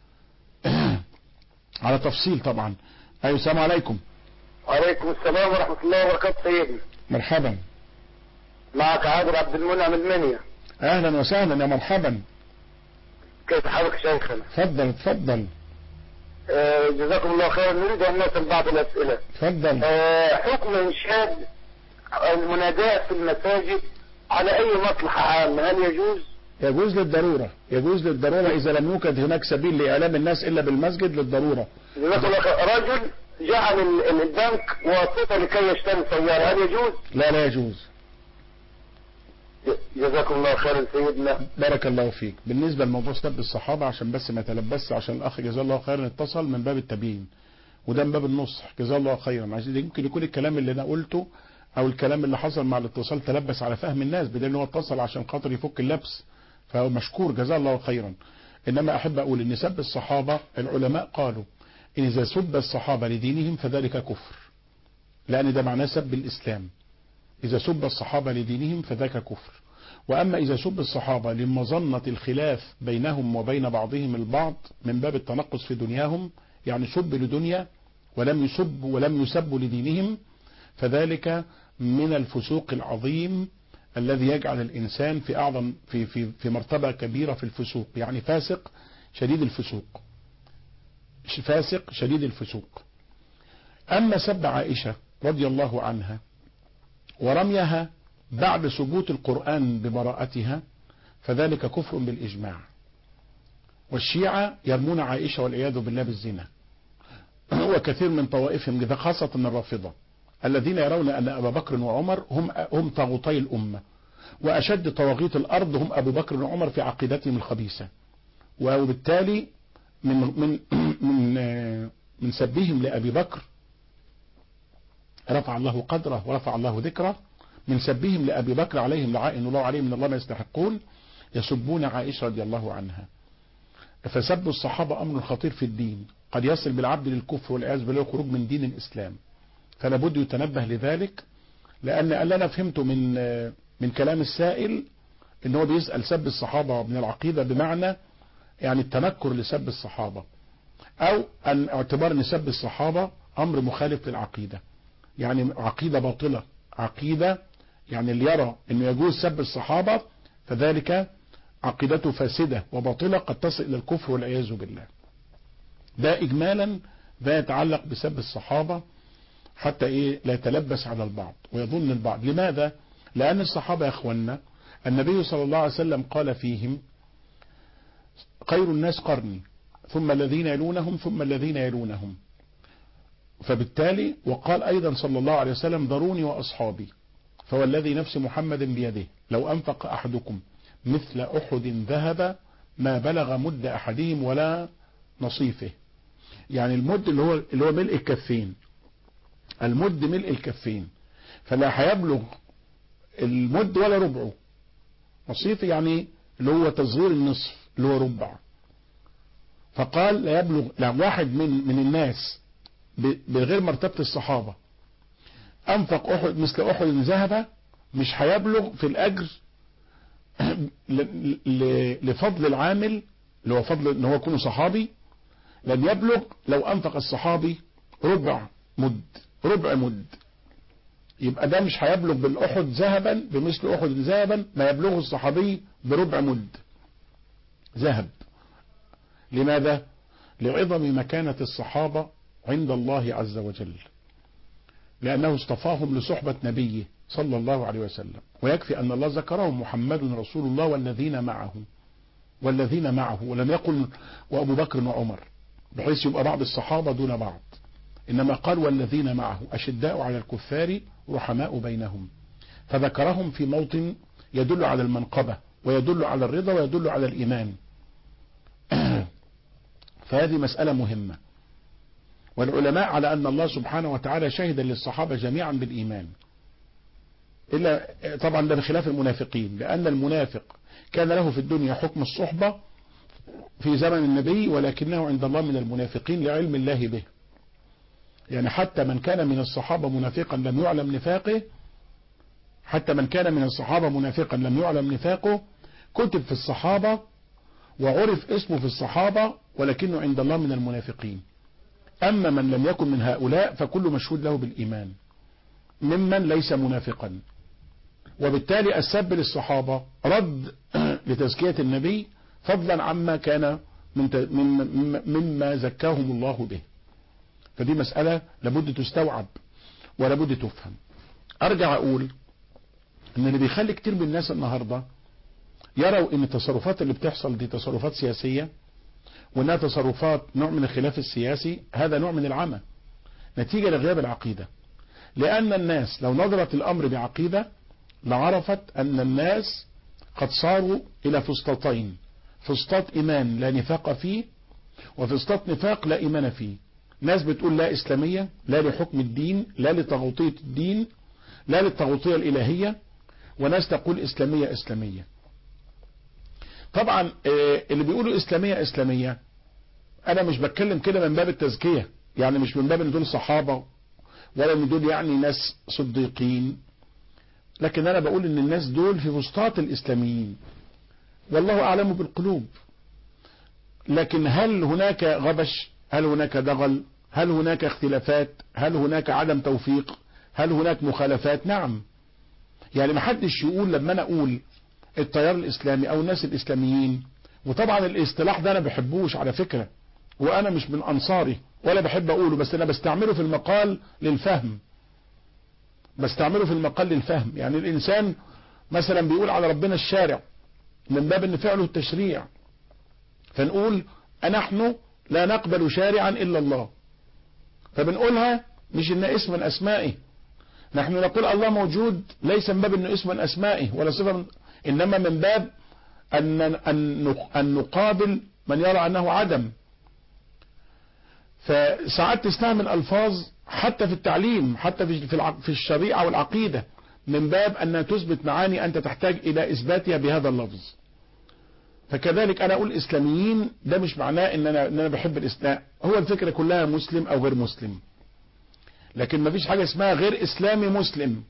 على تفصيل طبعا ايوه السلام عليكم عليكم السلام ورحمة الله وبركاته سيدنا مرحبا معك عادل عبد المنعم المنيا اهلا وسهلا يا مرحبا كيف حالك شيخنا اتفضل اتفضل آه جزاكم الله خيرا نريد أن نسأل بعض الأسئلة اتفضل آه حكم إنشاد المناداة في المساجد على أي مصلحة عامة هل يجوز؟ يجوز للضرورة يجوز للضرورة اذا لم يوجد هناك سبيل لاعلام الناس الا بالمسجد للضرورة جزاكم الله خير رجل جعل ال- ال- البنك واسطة لكي يشتري سيارة هل يجوز؟ لا لا يجوز جزاكم الله خيرا سيدنا بارك الله فيك بالنسبة لموضوع سب الصحابة عشان بس ما تلبس عشان الاخ جزاه الله خيرا اتصل من باب التبيين وده من باب النصح جزاه الله خيرا عشان يمكن يكون الكلام اللي انا قلته او الكلام اللي حصل مع الاتصال تلبس على فهم الناس بدل ان هو اتصل عشان خاطر يفك اللبس فهو مشكور جزاه الله خيرا انما احب اقول ان سب الصحابة العلماء قالوا ان اذا سب الصحابة لدينهم فذلك كفر لان ده معناه سب الاسلام اذا سب الصحابة لدينهم فذاك كفر وأما إذا سب الصحابة لمظنة الخلاف بينهم وبين بعضهم البعض من باب التنقص في دنياهم يعني سب لدنيا ولم يسب ولم يسب لدينهم فذلك من الفسوق العظيم الذي يجعل الإنسان في أعظم في في في مرتبة كبيرة في الفسوق يعني فاسق شديد الفسوق فاسق شديد الفسوق أما سب عائشة رضي الله عنها ورميها بعد ثبوت القرآن ببراءتها فذلك كفر بالإجماع والشيعة يرمون عائشة والعياذ بالله بالزنا وكثير من طوائفهم إذا خاصة الرافضة الذين يرون أن أبا بكر وعمر هم هم طاغوتي الأمة وأشد طواغيت الأرض هم أبو بكر وعمر في عقيدتهم الخبيثة وبالتالي من من من من سبهم لأبي بكر رفع الله قدره ورفع الله ذكره من سبهم لأبي بكر عليهم لعائن الله عليهم من الله ما يستحقون يسبون عائشة رضي الله عنها فسب الصحابة أمر خطير في الدين قد يصل بالعبد للكفر والعياذ بالله والخروج من دين الإسلام فلا بد يتنبه لذلك لأن اللي أنا فهمته من من كلام السائل إن هو بيسأل سب الصحابة من العقيدة بمعنى يعني التنكر لسب الصحابة أو أن اعتبار أن سب الصحابة أمر مخالف للعقيدة يعني عقيدة باطلة عقيدة يعني اللي يرى أنه يجوز سب الصحابة فذلك عقيدته فاسدة وباطلة قد تصل إلى الكفر والعياذ بالله ده إجمالا ده يتعلق بسب الصحابة حتى إيه لا يتلبس على البعض ويظن البعض لماذا لأن الصحابة يا أخوانا النبي صلى الله عليه وسلم قال فيهم خير الناس قرني ثم الذين يلونهم ثم الذين يلونهم فبالتالي وقال أيضا صلى الله عليه وسلم ذروني وأصحابي فوالذي نفس محمد بيده لو أنفق أحدكم مثل أحد ذهب ما بلغ مد أحدهم ولا نصيفه يعني المد اللي هو اللي هو ملء الكفين المد ملء الكفين فلا هيبلغ المد ولا ربعه نصيف يعني اللي هو تصغير النصف اللي هو ربع فقال لا يبلغ لا واحد من من الناس بغير مرتبة الصحابة أنفق أحد مثل أحد ذهب مش هيبلغ في الأجر لفضل العامل اللي هو فضل ان هو يكون صحابي لن يبلغ لو أنفق الصحابي ربع مد ربع مد يبقى ده مش هيبلغ بالأحد ذهبا بمثل أحد ذهبا ما يبلغه الصحابي بربع مد ذهب لماذا لعظم مكانة الصحابة عند الله عز وجل لأنه اصطفاهم لصحبة نبيه صلى الله عليه وسلم ويكفي أن الله ذكرهم محمد رسول الله والذين معه والذين معه ولم يقل وأبو بكر وعمر بحيث يبقى بعض الصحابة دون بعض إنما قال والذين معه أشداء على الكفار رحماء بينهم فذكرهم في موطن يدل على المنقبة ويدل على الرضا ويدل على الإيمان فهذه مسألة مهمة والعلماء على أن الله سبحانه وتعالى شهد للصحابة جميعا بالإيمان إلا طبعا ده بخلاف المنافقين لأن المنافق كان له في الدنيا حكم الصحبة في زمن النبي ولكنه عند الله من المنافقين لعلم الله به يعني حتى من كان من الصحابة منافقا لم يعلم نفاقه حتى من كان من الصحابة منافقا لم يعلم نفاقه كتب في الصحابة وعرف اسمه في الصحابة ولكنه عند الله من المنافقين أما من لم يكن من هؤلاء فكل مشهود له بالإيمان ممن ليس منافقا وبالتالي السب للصحابة رد لتزكية النبي فضلا عما كان من مما زكاهم الله به فدي مسألة لابد تستوعب ولابد تفهم ارجع اقول ان اللي بيخلي كتير من الناس النهاردة يروا ان التصرفات اللي بتحصل دي تصرفات سياسية وانها تصرفات نوع من الخلاف السياسي هذا نوع من العمى نتيجة لغياب العقيدة لان الناس لو نظرت الامر بعقيدة لعرفت ان الناس قد صاروا الى فسطتين فسطاط ايمان لا نفاق فيه وفسطاط نفاق لا ايمان فيه ناس بتقول لا اسلامية لا لحكم الدين لا لطغوطية الدين لا للطغوطية الالهية وناس تقول اسلامية اسلامية طبعا اللي بيقولوا اسلامية اسلامية انا مش بتكلم كده من باب التزكية يعني مش من باب ان دول صحابة ولا ان دول يعني ناس صديقين لكن انا بقول ان الناس دول في وسطات الاسلاميين والله اعلم بالقلوب لكن هل هناك غبش هل هناك دغل هل هناك اختلافات هل هناك عدم توفيق هل هناك مخالفات نعم يعني ما حدش يقول لما انا اقول التيار الاسلامي او الناس الاسلاميين وطبعا الاصطلاح ده انا بحبوش على فكرة وانا مش من انصاري ولا بحب اقوله بس انا بستعمله في المقال للفهم بستعمله في المقال للفهم يعني الانسان مثلا بيقول على ربنا الشارع من باب ان فعله التشريع فنقول نحن لا نقبل شارعا الا الله فبنقولها مش ان اسم من اسمائه نحن نقول الله موجود ليس من باب انه اسم من اسمائه ولا صفة من انما من باب ان, أن, أن نقابل من يرى انه عدم فساعات تستعمل الفاظ حتى في التعليم حتى في في الشريعة والعقيدة من باب أنها تثبت معاني أنت تحتاج إلى إثباتها بهذا اللفظ فكذلك أنا أقول إسلاميين ده مش معناه إن أنا, إن أنا بحب الإسلام هو الفكرة كلها مسلم أو غير مسلم لكن ما فيش حاجة اسمها غير إسلامي مسلم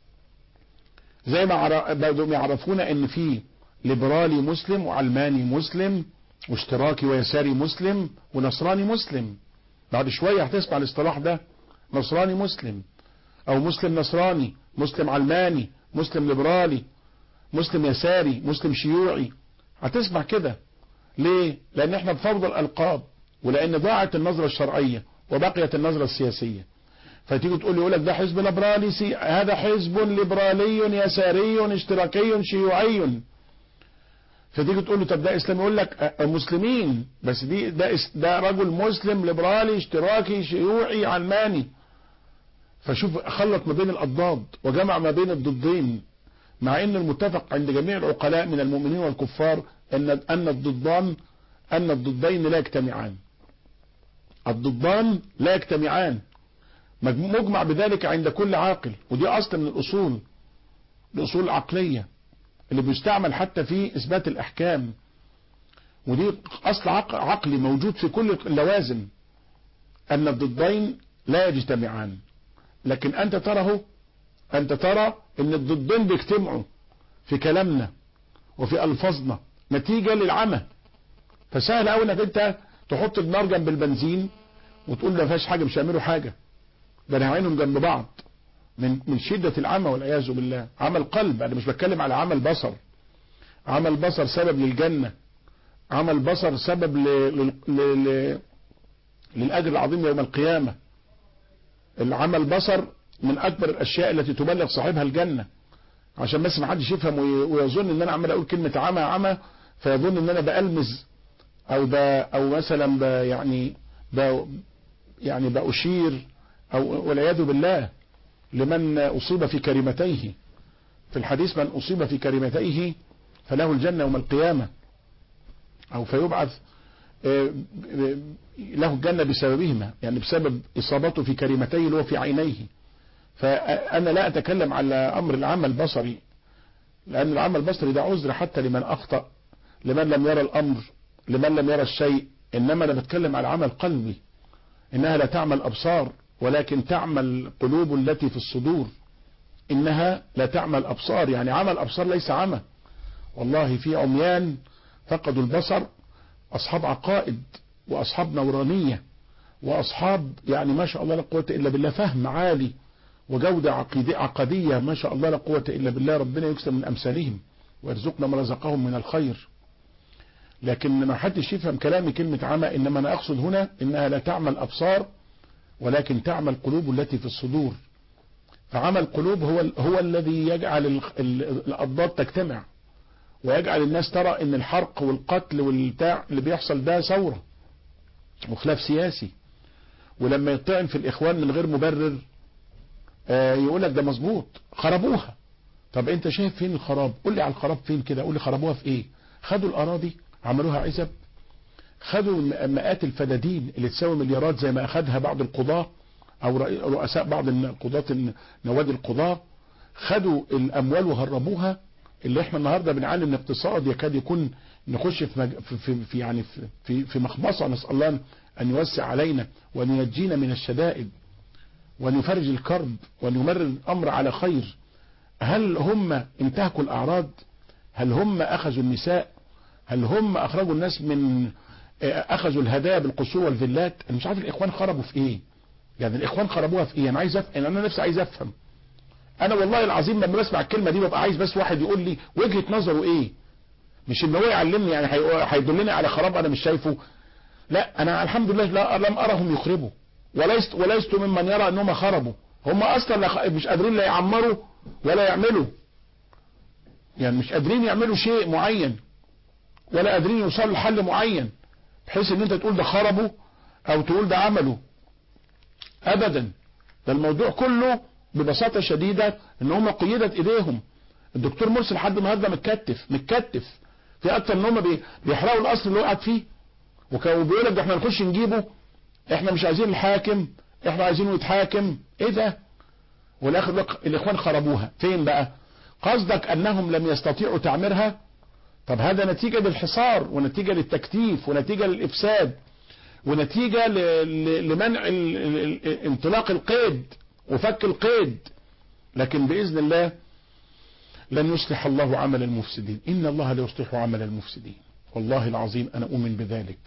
زي ما بدهم يعرفونا إن في ليبرالي مسلم وعلماني مسلم واشتراكي ويساري مسلم ونصراني مسلم بعد شوية هتسمع الاصطلاح ده نصراني مسلم او مسلم نصراني مسلم علماني مسلم ليبرالي مسلم يساري مسلم شيوعي هتسمع كده ليه لان احنا بفرض الالقاب ولان ضاعت النظرة الشرعية وبقيت النظرة السياسية فتيجي تقول لي يقول لك ده حزب ليبرالي سي... هذا حزب ليبرالي يساري اشتراكي شيوعي فتيجي تقول له طب ده اسلام يقول لك مسلمين بس دي ده ده رجل مسلم ليبرالي اشتراكي شيوعي علماني فشوف خلط ما بين الاضداد وجمع ما بين الضدين مع ان المتفق عند جميع العقلاء من المؤمنين والكفار ان ان الضدان ان الضدين لا يجتمعان الضدان لا يجتمعان مجمع بذلك عند كل عاقل ودي اصل من الاصول الاصول العقليه اللي بيستعمل حتى في اثبات الاحكام ودي اصل عقلي موجود في كل اللوازم ان الضدين لا يجتمعان لكن انت ترى انت ترى ان الضدين بيجتمعوا في كلامنا وفي الفاظنا نتيجة للعمى فسهل قوي انك انت تحط النار جنب البنزين وتقول ده فيهاش حاجة مش هيعملوا حاجة ده انا هعينهم جنب بعض من من شدة العمى والعياذ بالله عمل قلب انا مش بتكلم على عمل بصر عمل بصر سبب للجنة عمل بصر سبب ل... ل... ل... للأجر العظيم يوم القيامة العمل بصر من أكبر الأشياء التي تبلغ صاحبها الجنة عشان بس ما حدش يفهم ويظن ان انا عمال اقول كلمة عمى عمى فيظن ان انا بألمز او ب... او مثلا ب... يعني ب- يعني بأشير أو والعياذ بالله لمن أصيب في كلمتيه في الحديث من أصيب في كلمتيه فله الجنة يوم القيامة أو فيبعث آه، ب- له الجنة بسببهما يعني بسبب إصابته في كلمتيه اللي هو في عينيه فأنا لا أتكلم على أمر العمل البصري لأن العمل البصري ده عذر حتى لمن أخطأ لمن لم يرى الأمر لمن لم يرى الشيء إنما أنا بتكلم على عمل قلبي إنها لا تعمل أبصار ولكن تعمل قلوب التي في الصدور إنها لا تعمل أبصار يعني عمل أبصار ليس عمى والله في عميان فقدوا البصر أصحاب عقائد وأصحاب نورانية وأصحاب يعني ما شاء الله لا قوة إلا بالله فهم عالي وجودة عقيدة عقدية ما شاء الله لا قوة إلا بالله ربنا يكسب من أمثالهم ويرزقنا ما رزقهم من الخير لكن ما حدش يفهم كلامي كلمة عمى إنما أنا أقصد هنا إنها لا تعمل أبصار ولكن تعمل قلوب التي في الصدور فعمل القلوب هو هو الذي يجعل ال- ال- الأضداد تجتمع ويجعل الناس ترى ان الحرق والقتل والبتاع اللي بيحصل ده ثورة وخلاف سياسي ولما يطعن في الاخوان من غير مبرر آه يقول لك ده مظبوط خربوها طب انت شايف فين الخراب قول لي على الخراب فين كده قول لي خربوها في ايه خدوا الاراضي عملوها عزب خدوا م- مئات الفدادين اللي تساوي مليارات زي ما اخدها بعض القضاة او رئي- رؤساء بعض القضاة نوادي القضاة خدوا الاموال وهربوها اللي احنا النهارده بنعلم الاقتصاد يكاد يكون نخش في, مج... في, في, في يعني في, في, في مخمصه نسال الله ان يوسع علينا وان ينجينا من الشدائد وان يفرج الكرب وان يمرر الامر على خير هل هم انتهكوا الاعراض هل هم اخذوا النساء هل هم اخرجوا الناس من اه، اخذوا الهدايا بالقصور والفيلات انا مش عارف الاخوان خربوا في ايه يعني الاخوان خربوها في ايه انا عايز افهم انا نفسي عايز افهم انا والله العظيم لما بسمع الكلمه دي ببقى عايز بس واحد يقول لي وجهه نظره ايه مش ان هو يعلمني يعني هي- هيدلني على خراب انا مش شايفه لا انا الحمد لله لا لم ارهم يخربوا وليست ولست ممن يرى انهم خربوا هم اصلا لا خ- مش قادرين لا يعمروا ولا يعملوا يعني مش قادرين يعملوا شيء معين ولا قادرين يوصلوا لحل معين بحيث ان انت تقول ده خربوا او تقول ده عملوا ابدا ده الموضوع كله ببساطة شديدة ان هم قيدت ايديهم الدكتور مرسي لحد النهارده متكتف متكتف في اكتر ان هم بي- بيحرقوا القصر اللي هو قاعد فيه وكانوا بيقول لك ده احنا نخش نجيبه احنا مش عايزين الحاكم احنا عايزينه يتحاكم ايه ده والاخر لك الاخوان خربوها فين بقى قصدك انهم لم يستطيعوا تعميرها طب هذا نتيجة للحصار ونتيجة للتكتيف ونتيجة للافساد ونتيجة ل- ل- لمنع ال- ال- ال- انطلاق القيد وفك القيد لكن بإذن الله لن يصلح الله عمل المفسدين إن الله لا يصلح عمل المفسدين والله العظيم أنا أؤمن بذلك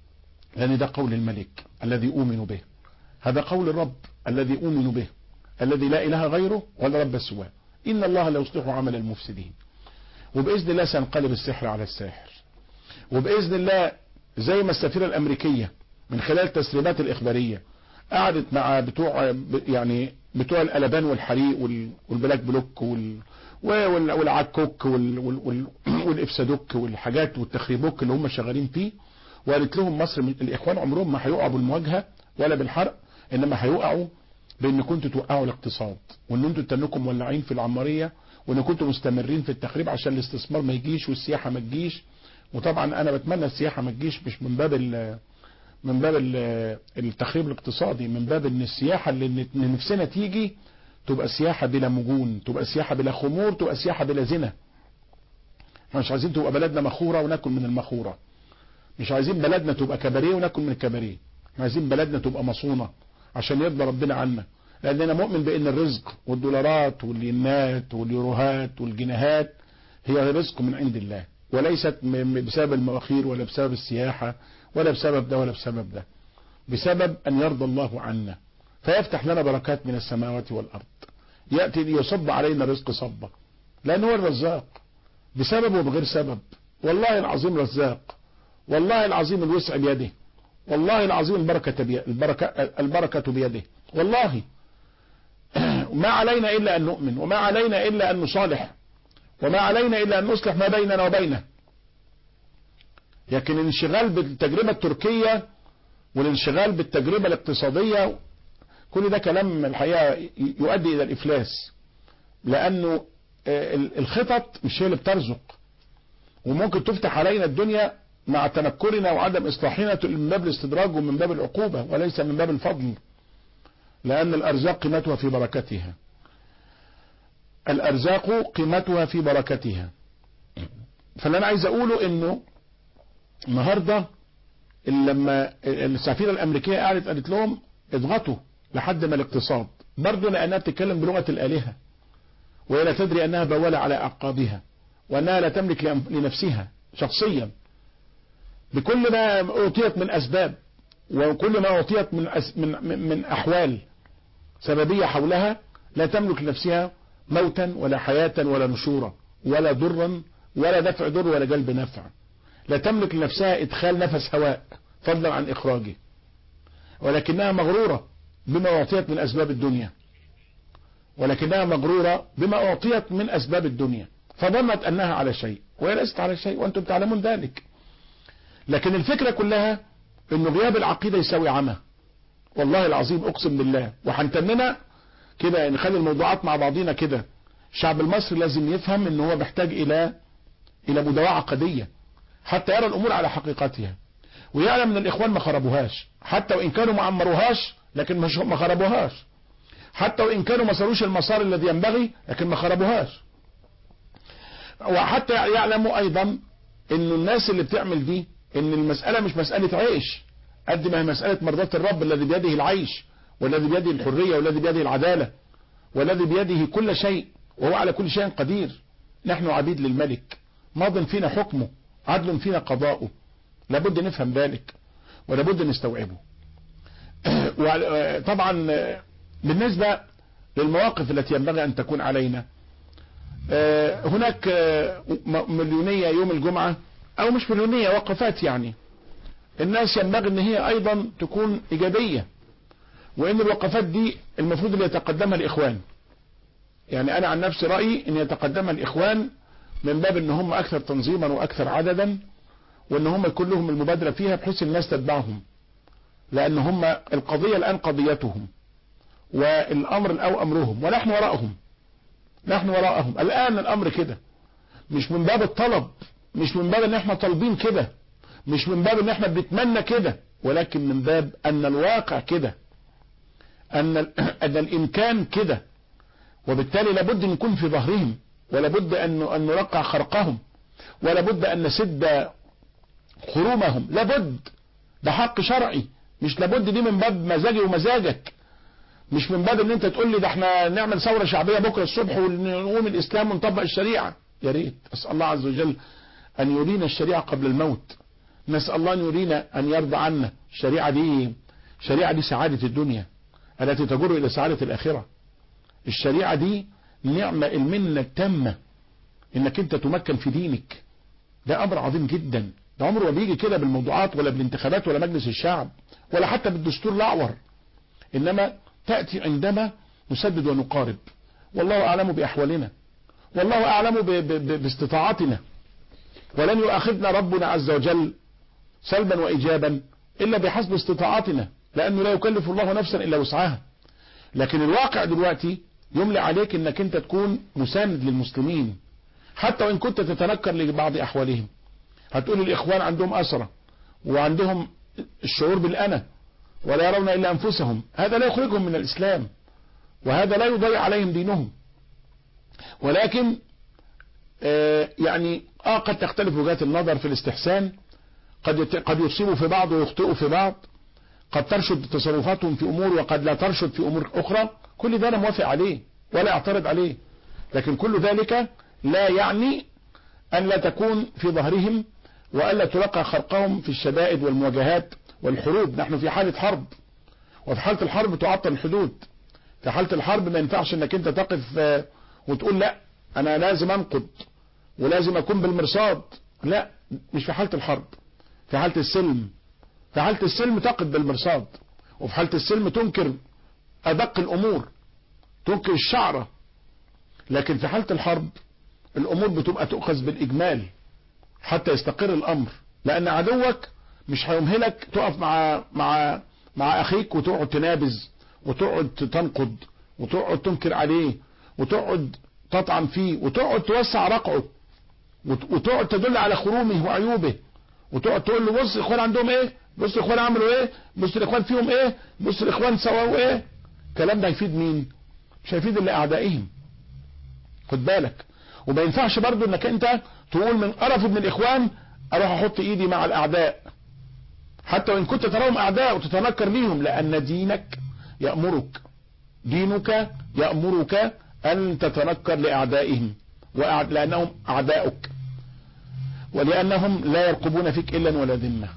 لأن ده قول الملك الذي أؤمن به هذا قول الرب الذي أؤمن به الذي لا إله غيره ولا رب سواه إن الله لا يصلح عمل المفسدين وبإذن الله سنقلب السحر على الساحر وبإذن الله زي ما السفيرة الأمريكية من خلال التسريبات الإخبارية قعدت مع بتوع يعني بتوع القلبان والحريق وال- والبلاك بلوك وال وال- والعكوك وال- وال- وال- والافسادوك والحاجات والتخريبوك اللي هم شغالين فيه وقالت لهم مصر من الاخوان عمرهم ما هيقعوا بالمواجهه ولا بالحرق انما هيقعوا بان كنتوا توقعوا الاقتصاد وان انتوا تنكم مولعين في العماريه وان كنتوا مستمرين في التخريب عشان الاستثمار ما يجيش والسياحه ما تجيش وطبعا انا بتمنى السياحه ما تجيش مش من باب ال- من باب ال- التخريب الاقتصادي من باب ان السياحة اللي ن- نفسنا تيجي تبقى سياحة بلا مجون تبقى سياحة بلا خمور تبقى سياحة بلا زنا احنا مش عايزين تبقى بلدنا مخورة وناكل من المخورة مش عايزين بلدنا تبقى كباريه وناكل من الكباريه احنا عايزين بلدنا تبقى مصونة عشان يرضى ربنا عنا لان انا مؤمن بان الرزق والدولارات والينات واليوروهات والجنيهات هي رزق من عند الله وليست م- م- بسبب المواخير ولا بسبب السياحة ولا بسبب ده ولا بسبب ده بسبب أن يرضى الله عنا فيفتح لنا بركات من السماوات والأرض يأتي يصب علينا رزق صبة لأن هو الرزاق بسبب وبغير سبب والله العظيم رزاق والله العظيم الوسع بيده والله العظيم البركة, بي البركة, البركة بيده والله ما علينا إلا أن نؤمن وما علينا إلا أن نصالح وما علينا إلا أن نصلح ما بيننا وبينه لكن الانشغال بالتجربة التركية والانشغال بالتجربة الاقتصادية كل ده كلام الحقيقة يؤدي الى الافلاس لانه الخطط مش هي اللي بترزق وممكن تفتح علينا الدنيا مع تنكرنا وعدم اصلاحنا من باب الاستدراج ومن باب العقوبة وليس من باب الفضل لان الارزاق قيمتها في بركتها الارزاق قيمتها في بركتها فاللي انا عايز اقوله انه النهارده لما السفيره الامريكيه قعدت قالت لهم اضغطوا لحد ما الاقتصاد برضه لانها بتتكلم بلغه الالهه وهي لا تدري انها بوله على اعقابها وانها لا تملك لنفسها شخصيا بكل ما اعطيت من اسباب وكل ما اعطيت من أس من من احوال سببيه حولها لا تملك لنفسها موتا ولا حياه ولا نشورا ولا ضرا ولا دفع ضر ولا جلب نفع لا تملك لنفسها ادخال نفس هواء فضلا عن اخراجه ولكنها مغرورة بما اعطيت من اسباب الدنيا ولكنها مغرورة بما اعطيت من اسباب الدنيا فظنت انها على شيء وهي ليست على شيء وانتم تعلمون ذلك لكن الفكرة كلها انه غياب العقيدة يساوي عمى والله العظيم اقسم بالله وحنتننا كده نخلي الموضوعات مع بعضينا كده الشعب المصري لازم يفهم ان هو محتاج الى الى مداواة عقدية حتى يرى الامور على حقيقتها ويعلم ان الاخوان ما خربوهاش حتى وان كانوا ما عمروهاش لكن مش ما خربوهاش حتى وان كانوا ما صاروش المسار الذي ينبغي لكن ما خربوهاش وحتى يعلموا ايضا ان الناس اللي بتعمل دي ان المسألة مش مسألة عيش قد ما هي مسألة مرضاة الرب الذي بيده العيش والذي بيده الحرية والذي بيده العدالة والذي بيده كل شيء وهو على كل شيء قدير نحن عبيد للملك ماض فينا حكمه عدل فينا قضاؤه لابد نفهم ذلك ولابد نستوعبه طبعا بالنسبة للمواقف التي ينبغي أن تكون علينا هناك مليونية يوم الجمعة أو مش مليونية وقفات يعني الناس ينبغي أن هي أيضا تكون إيجابية وأن الوقفات دي المفروض اللي يتقدمها الإخوان يعني أنا عن نفسي رأيي أن يتقدمها الإخوان من باب أن هم أكثر تنظيما وأكثر عددا وأن هم يكون لهم المبادرة فيها بحيث الناس تتبعهم لأن هم القضية الآن قضيتهم والأمر الأو أمرهم ونحن وراءهم نحن وراءهم الآن الأمر كده مش من باب الطلب مش من باب ان احنا طالبين كده مش من باب ان احنا بنتمنى كده ولكن من باب ان الواقع كده ان, أن الامكان كده وبالتالي لابد ان نكون في ظهرهم ولابد ان ان نرقع خرقهم ولابد ان نسد خرومهم لابد ده حق شرعي مش لابد دي من باب مزاجي ومزاجك مش من باب ان انت تقول لي ده احنا نعمل ثوره شعبيه بكره الصبح ونقوم الاسلام ونطبق الشريعه يا ريت اسال الله عز وجل أن يرينا الشريعة قبل الموت نسأل الله أن يرينا أن يرضى عنا الشريعة دي الشريعة دي سعادة الدنيا التي تجر إلى سعادة الآخرة الشريعة دي نعمة المنة التامة إنك أنت تمكن في دينك ده أمر عظيم جدا ده عمره ما بيجي كده بالموضوعات ولا بالانتخابات ولا مجلس الشعب ولا حتى بالدستور الأعور إنما تأتي عندما نسدد ونقارب والله أعلم بأحوالنا والله أعلم باستطاعتنا ولن يؤاخذنا ربنا عز وجل سلبا وإيجابا إلا بحسب استطاعتنا لأنه لا يكلف الله نفسا إلا وسعها لكن الواقع دلوقتي يملي عليك أنك أنت تكون مساند للمسلمين حتى وإن كنت تتنكر لبعض أحوالهم هتقول الإخوان عندهم أسرة وعندهم الشعور بالأنا ولا يرون إلا أنفسهم هذا لا يخرجهم من الإسلام وهذا لا يضيع عليهم دينهم ولكن آه يعني اه قد تختلف وجهات النظر في الاستحسان قد قد يصيبوا في بعض ويخطئوا في بعض قد ترشد تصرفاتهم في امور وقد لا ترشد في امور اخرى كل ده انا موافق عليه ولا اعترض عليه لكن كل ذلك لا يعني ان لا تكون في ظهرهم والا تلقى خرقهم في الشدائد والمواجهات والحروب نحن في حالة حرب وفي حالة الحرب تعطل الحدود في حالة الحرب ما ينفعش انك انت تقف وتقول لا انا لازم انقض ولازم اكون بالمرصاد لا مش في حالة الحرب في حالة السلم في حالة السلم تقف بالمرصاد وفي حالة السلم تنكر ادق الامور تنكر الشعرة لكن في حالة الحرب الامور بتبقى تؤخذ بالاجمال حتى يستقر الامر لان عدوك مش هيمهلك تقف مع مع مع اخيك وتقعد تنابز وتقعد تنقد وتقعد تنكر عليه وتقعد تطعن فيه وتقعد توسع رقعه وت- وتقعد تدل على خرومه وعيوبه وتقعد تقول له بص الاخوان عندهم ايه بص الاخوان عملوا ايه بص الاخوان فيهم ايه بص الاخوان سووا ايه الكلام ده هيفيد مين مش هيفيد الا اعدائهم خد بالك وما ينفعش برضو انك انت تقول من قرف ابن الاخوان اروح احط ايدي مع الاعداء حتى وان كنت تراهم اعداء وتتنكر ليهم لان دينك يأمرك دينك يأمرك ان تتنكر لاعدائهم وأع- لانهم اعداؤك ولانهم لا يرقبون فيك الا ولا ذمه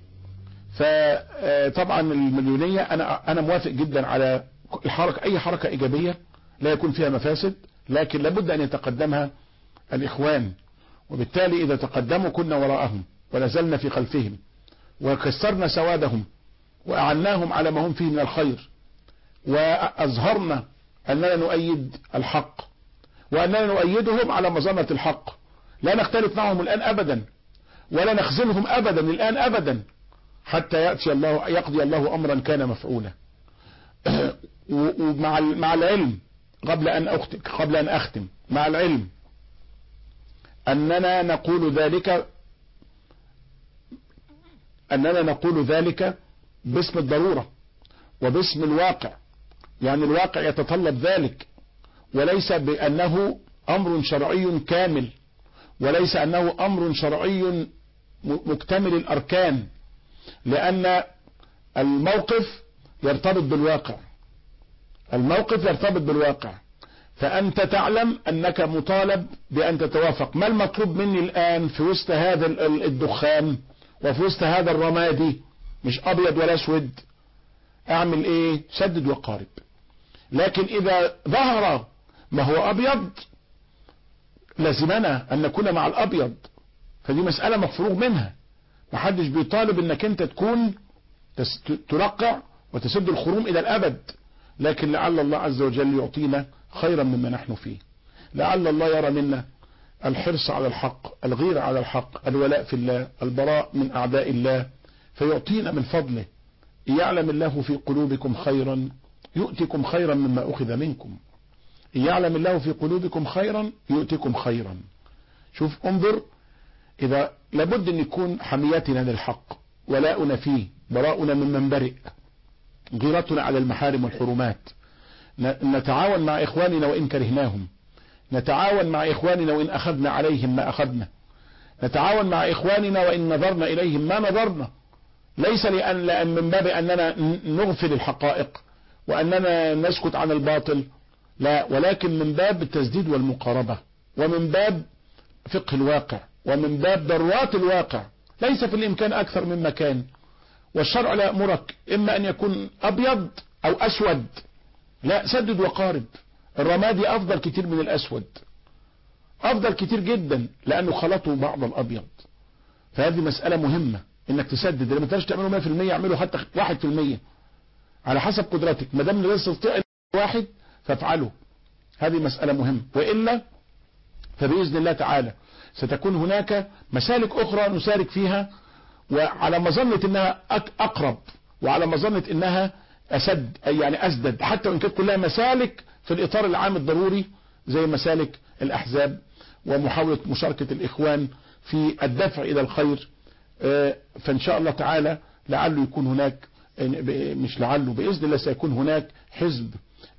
فطبعا المليونية انا انا موافق جدا على الحركة اي حركة ايجابية لا يكون فيها مفاسد لكن لابد ان يتقدمها الاخوان وبالتالي اذا تقدموا كنا وراءهم ونزلنا في خلفهم وكسرنا سوادهم واعناهم على ما هم فيه من الخير واظهرنا اننا نؤيد الحق واننا نؤيدهم على مظنة الحق لا نختلف معهم الان ابدا ولا نخذلهم ابدا الان ابدا حتى يأتي الله يقضي الله امرا كان مفعولا ومع مع العلم قبل ان اختم قبل ان اختم مع العلم اننا نقول ذلك اننا نقول ذلك باسم الضرورة وباسم الواقع يعني الواقع يتطلب ذلك وليس بانه امر شرعي كامل وليس انه امر شرعي مكتمل الاركان لان الموقف يرتبط بالواقع الموقف يرتبط بالواقع فأنت تعلم أنك مطالب بأن تتوافق ما المطلوب مني الآن في وسط هذا الدخان وفي وسط هذا الرمادي مش أبيض ولا أسود أعمل إيه سدد وقارب لكن إذا ظهر ما هو أبيض لازمنا أن نكون مع الأبيض فدي مسألة مفروغ منها محدش بيطالب انك انت تكون ترقع وتسد الخروم الى الابد لكن لعل الله عز وجل يعطينا خيرا مما نحن فيه لعل الله يرى منا الحرص على الحق الغيرة على الحق الولاء في الله البراء من اعداء الله فيعطينا من فضله يعلم الله في قلوبكم خيرا يؤتكم خيرا مما اخذ منكم يعلم الله في قلوبكم خيرا يؤتكم خيرا شوف انظر إذا لابد أن يكون حميتنا للحق ولاؤنا فيه براؤنا ممن برئ غيرتنا على المحارم والحرمات نتعاون مع إخواننا وإن كرهناهم نتعاون مع إخواننا وإن أخذنا عليهم ما أخذنا نتعاون مع إخواننا وإن نظرنا إليهم ما نظرنا ليس لأن, لأن من باب أننا نغفل الحقائق وأننا نسكت عن الباطل لا ولكن من باب التسديد والمقاربة ومن باب فقه الواقع ومن باب ضرورات الواقع ليس في الامكان اكثر من مكان والشرع لا يأمرك اما ان يكون ابيض او اسود لا سدد وقارب الرمادي افضل كتير من الاسود افضل كتير جدا لانه خلطوا بعض الابيض فهذه مسألة مهمة انك تسدد لما تقدرش تعمله 100% اعمله حتى 1% على حسب قدرتك ما دام لا تستطيع واحد فافعله هذه مسألة مهمة وإلا فبإذن الله تعالى ستكون هناك مسالك أخرى نشارك فيها وعلى مظنة أنها أقرب وعلى مظنة أنها أسد أي يعني أسدد حتى وإن كانت كلها مسالك في الإطار العام الضروري زي مسالك الأحزاب ومحاولة مشاركة الإخوان في الدفع إلى الخير فإن شاء الله تعالى لعله يكون هناك مش لعله بإذن الله سيكون هناك حزب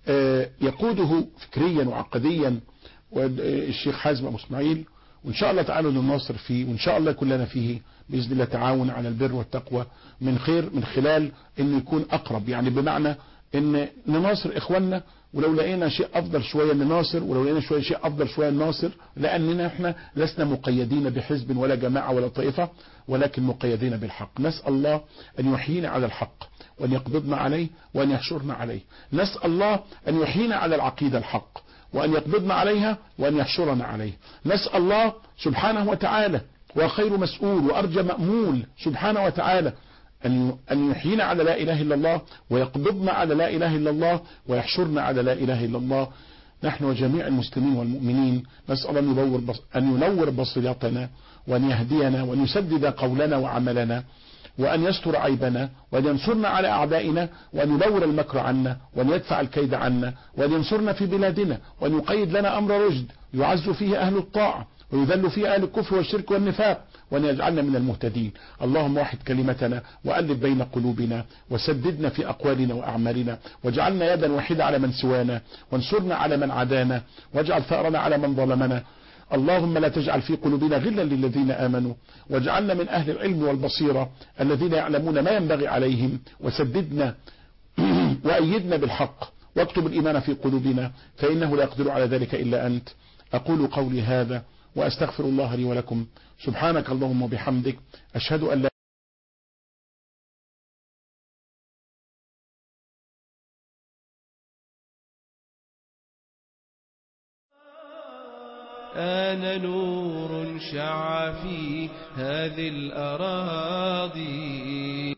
يقوده فكريا وعقديا والشيخ حازم أبو اسماعيل وإن شاء الله تعالى نناصر فيه وإن شاء الله كلنا فيه بإذن الله تعاون على البر والتقوى من خير من خلال أنه يكون أقرب يعني بمعنى أن نناصر إخواننا ولو لقينا شيء أفضل شوية نناصر ولو لقينا شوية شيء أفضل شوية نناصر لأننا إحنا لسنا مقيدين بحزب ولا جماعة ولا طائفة ولكن مقيدين بالحق نسأل الله أن يحيينا على الحق وأن يقبضنا عليه وأن يحشرنا عليه نسأل الله أن يحيينا على العقيدة الحق وأن يقبضنا عليها وأن يحشرنا عليه نسأل الله سبحانه وتعالى وخير مسؤول وأرجى مأمول سبحانه وتعالى أن أن يحيينا على لا إله إلا الله ويقبضنا على لا إله إلا الله ويحشرنا على لا إله إلا الله نحن وجميع المسلمين والمؤمنين نسأل أن ينور, أن ينور بصيرتنا وأن يهدينا وأن يسدد قولنا وعملنا وأن يستر عيبنا وأن ينصرنا على أعدائنا وأن يلور المكر عنا وأن يدفع الكيد عنا وأن ينصرنا في بلادنا وأن يقيد لنا أمر رشد يعز فيه أهل الطاعة ويذل فيه أهل الكفر والشرك والنفاق وأن يجعلنا من المهتدين اللهم واحد كلمتنا وألف بين قلوبنا وسددنا في أقوالنا وأعمالنا واجعلنا يدا واحدة على من سوانا وانصرنا على من عادانا واجعل ثأرنا على من ظلمنا اللهم لا تجعل في قلوبنا غلا للذين آمنوا واجعلنا من أهل العلم والبصيرة الذين يعلمون ما ينبغي عليهم وسددنا وأيدنا بالحق واكتب الإيمان في قلوبنا فإنه لا يقدر على ذلك إلا أنت أقول قولي هذا وأستغفر الله لي ولكم سبحانك اللهم وبحمدك أشهد أن لا آن نور شع في هذه الأراضي